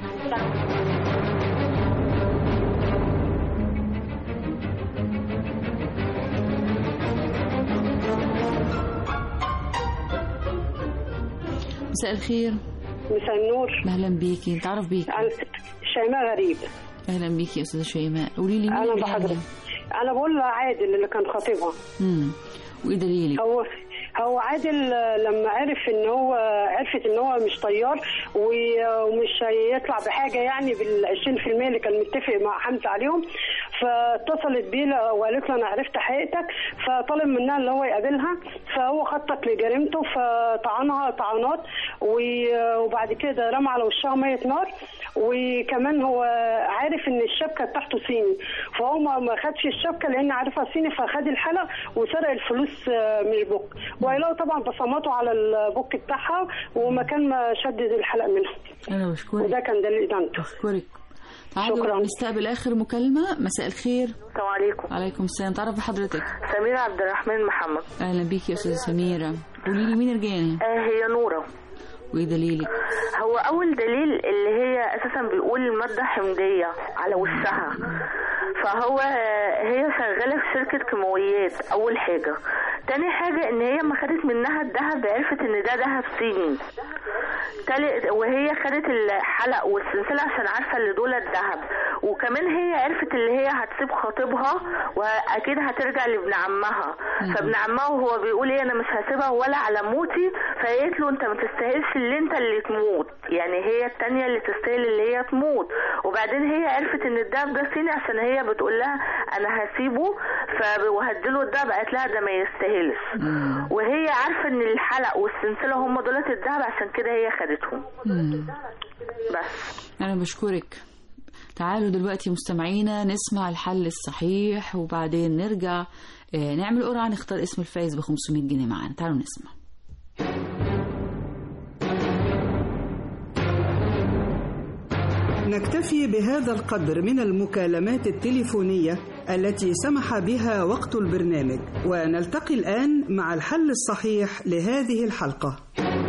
مساء الخير مساء النور اهلا بيكي نتعرف بيكي انا شيماء غريب اهلا بيكي يا استاذه شيماء قولي لي مين انا الجاني؟ بحضرتك انا بقول لعادل اللي كان خطيبها امم وايه دليلك هو هو عادل آه، لما عرف ان هو عرفت ان هو مش طيار و- ومش هيطلع بحاجه يعني بال 20% اللي كان متفق مع حمزه عليهم فاتصلت بيه ل- وقالت له انا عرفت حقيقتك فطلب منها ان هو يقابلها فهو خطط لجريمته فطعنها طعنات و- وبعد كده رمى على وشها ميه نار وكمان هو عارف ان الشبكه بتاعته صيني فهو ما ما خدش الشبكه لان عارفها صيني فخد الحلق وسرق الفلوس آه، من البوك وهيلاقوا طبعا بصماته على البوك بتاعها ومكان ما شدد الحلق منها انا بشكرك وده كان دليل ادانته بشكرك تعالوا نستقبل اخر مكالمه مساء الخير السلام عليكم عليكم السلام تعرف بحضرتك سميرة عبد الرحمن محمد اهلا بيكي يا استاذه سميره قولي لي مين الجاني آه هي نورة وايه دليلك هو أول دليل اللي هي أساسا بيقول مادة حمضية على وشها فهو آه، هي شغالة في شركة كيماويات أول حاجة تاني حاجة إن هي ما خدت منها الذهب عرفت إن ده ذهب صيني تالت وهي خدت الحلق والسلسلة عشان عارفة اللي دول الذهب وكمان هي عرفت اللي هي هتسيب خطيبها واكيد هترجع لابن عمها فابن عمها وهو بيقول ايه انا مش هسيبها ولا على موتي فقالت له انت ما تستاهلش اللي انت اللي تموت يعني هي التانية اللي تستاهل اللي هي تموت وبعدين هي عرفت ان الدهب ده صيني عشان هي بتقول لها انا هسيبه ف- وهديله الدهب قالت لها ده ما يستاهلش وهي عارفه ان الحلق والسلسله هم دولت الدهب عشان كده هي خدتهم مم. بس أنا بشكرك تعالوا دلوقتي مستمعينا نسمع الحل الصحيح وبعدين نرجع آه، نعمل قرعة نختار اسم الفايز ب 500 جنيه معانا تعالوا نسمع نكتفي بهذا القدر من المكالمات التليفونية التي سمح بها وقت البرنامج ونلتقي الآن مع الحل الصحيح لهذه الحلقة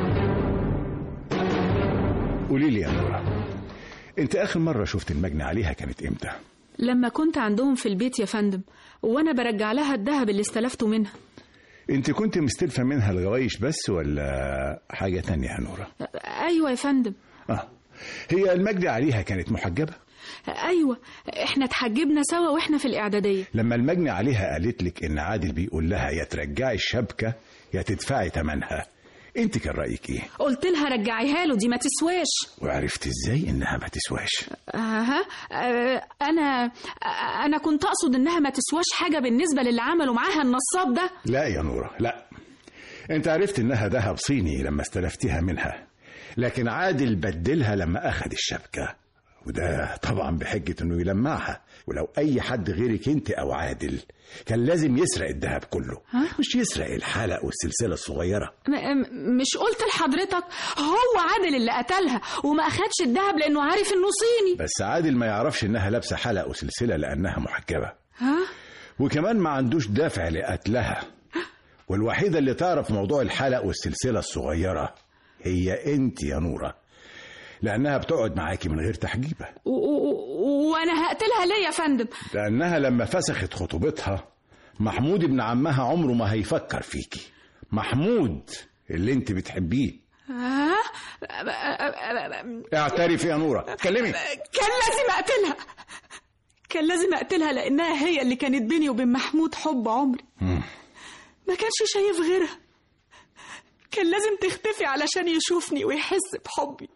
قولي لي يا نورة انت اخر مرة شفت المجني عليها كانت امتى لما كنت عندهم في البيت يا فندم وانا برجع لها الذهب اللي استلفته منها انت كنت مستلفة منها الغوايش بس ولا حاجة تانية يا نورة ايوه يا فندم اه هي المجني عليها كانت محجبة ايوه احنا اتحجبنا سوا واحنا في الاعداديه لما المجني عليها قالت لك ان عادل بيقول لها يا ترجعي الشبكة يا تدفعي ثمنها انت كان رأيك ايه قلت لها رجعيها له دي ما تسواش وعرفت ازاي انها ما تسواش اها آه، انا آه، انا كنت اقصد انها ما تسواش حاجه بالنسبه للي عملوا معاها النصاب ده لا يا نورة لا انت عرفت انها ذهب صيني لما استلفتها منها لكن عادل بدلها لما اخذ الشبكة وده طبعا بحجة انه يلمعها ولو اي حد غيرك انت او عادل كان لازم يسرق الذهب كله ها؟ مش يسرق الحلق والسلسلة الصغيرة م- م- مش قلت لحضرتك هو عادل اللي قتلها وما اخدش الذهب لانه عارف انه صيني بس عادل ما يعرفش انها لابسة حلق وسلسلة لانها محجبة ها وكمان ما عندوش دافع لقتلها والوحيدة اللي تعرف موضوع الحلق والسلسلة الصغيرة هي انت يا نورة لأنها بتقعد معاكي من غير تحجيبة و- و- و- وانا هقتلها ليه يا فندم لأنها لما فسخت خطوبتها محمود ابن عمها عمره ما هيفكر فيكي محمود اللي انت بتحبيه ها اعترفي يا نورة كلمي كان لازم اقتلها كان لازم اقتلها لانها هي اللي كانت بيني وبين محمود حب عمري مم. ما كانش شايف غيرها كان لازم تختفي علشان يشوفني ويحس بحبي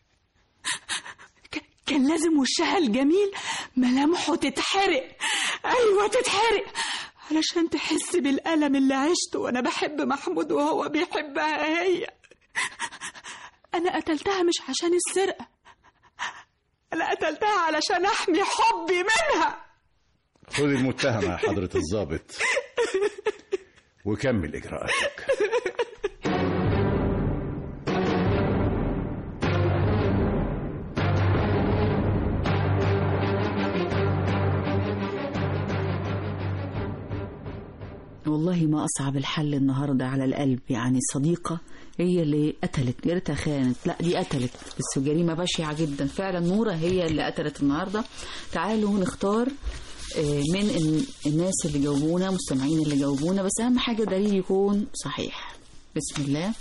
ك- كان لازم وشها الجميل ملامحه تتحرق ايوه تتحرق علشان تحس بالألم اللي عشته وانا بحب محمود وهو بيحبها هي انا قتلتها مش عشان السرقة انا قتلتها علشان احمي حبي منها خذي المتهمة يا حضرة الضابط وكمل إجراءاتك والله ما أصعب الحل النهاردة على القلب يعني صديقة هي اللي قتلت يا ريتها خانت لا دي قتلت بس جريمة بشعة جدا فعلا نورة هي اللي قتلت النهاردة تعالوا نختار آه، من ال- الناس اللي جاوبونا مستمعين اللي جاوبونا بس أهم حاجة دليل يكون صحيح بسم الله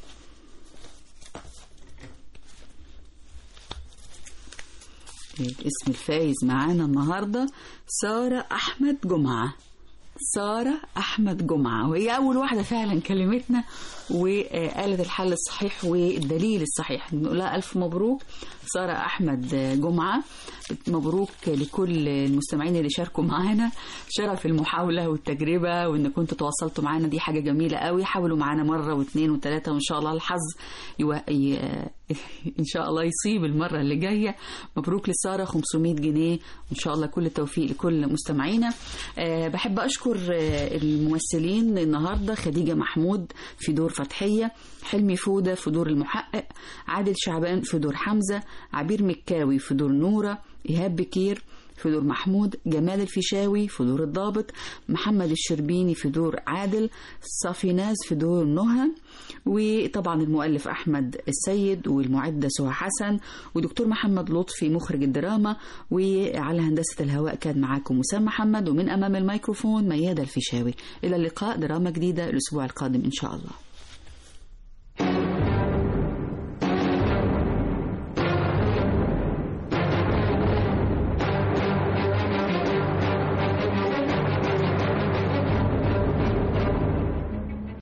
اسم الفايز معانا النهاردة سارة أحمد جمعة سارة أحمد جمعة وهي أول واحدة فعلا كلمتنا وقالت الحل الصحيح والدليل الصحيح نقول لها ألف مبروك سارة أحمد جمعة مبروك لكل المستمعين اللي شاركوا معانا شرف المحاولة والتجربة وإن كنتوا تواصلتوا معانا دي حاجة جميلة قوي حاولوا معانا مرة واثنين وثلاثة وإن شاء الله الحظ يو... ي... إن شاء الله يصيب المرة اللي جاية مبروك لسارة 500 جنيه وإن شاء الله كل التوفيق لكل مستمعينا أه بحب أشكر آه، الممثلين النهاردة خديجة محمود في دور فتحية حلمي فودة في دور المحقق عادل شعبان في دور حمزة عبير مكاوي في دور نورة إيهاب بكير في دور محمود جمال الفيشاوي في دور الضابط محمد الشربيني في دور عادل صافي ناز في دور نهى وطبعا المؤلف أحمد السيد والمعدة سهى حسن ودكتور محمد لطفي مخرج الدراما وعلى هندسة الهواء كان معاكم وسام محمد ومن أمام الميكروفون ميادة الفيشاوي إلى اللقاء دراما جديدة الأسبوع القادم إن شاء الله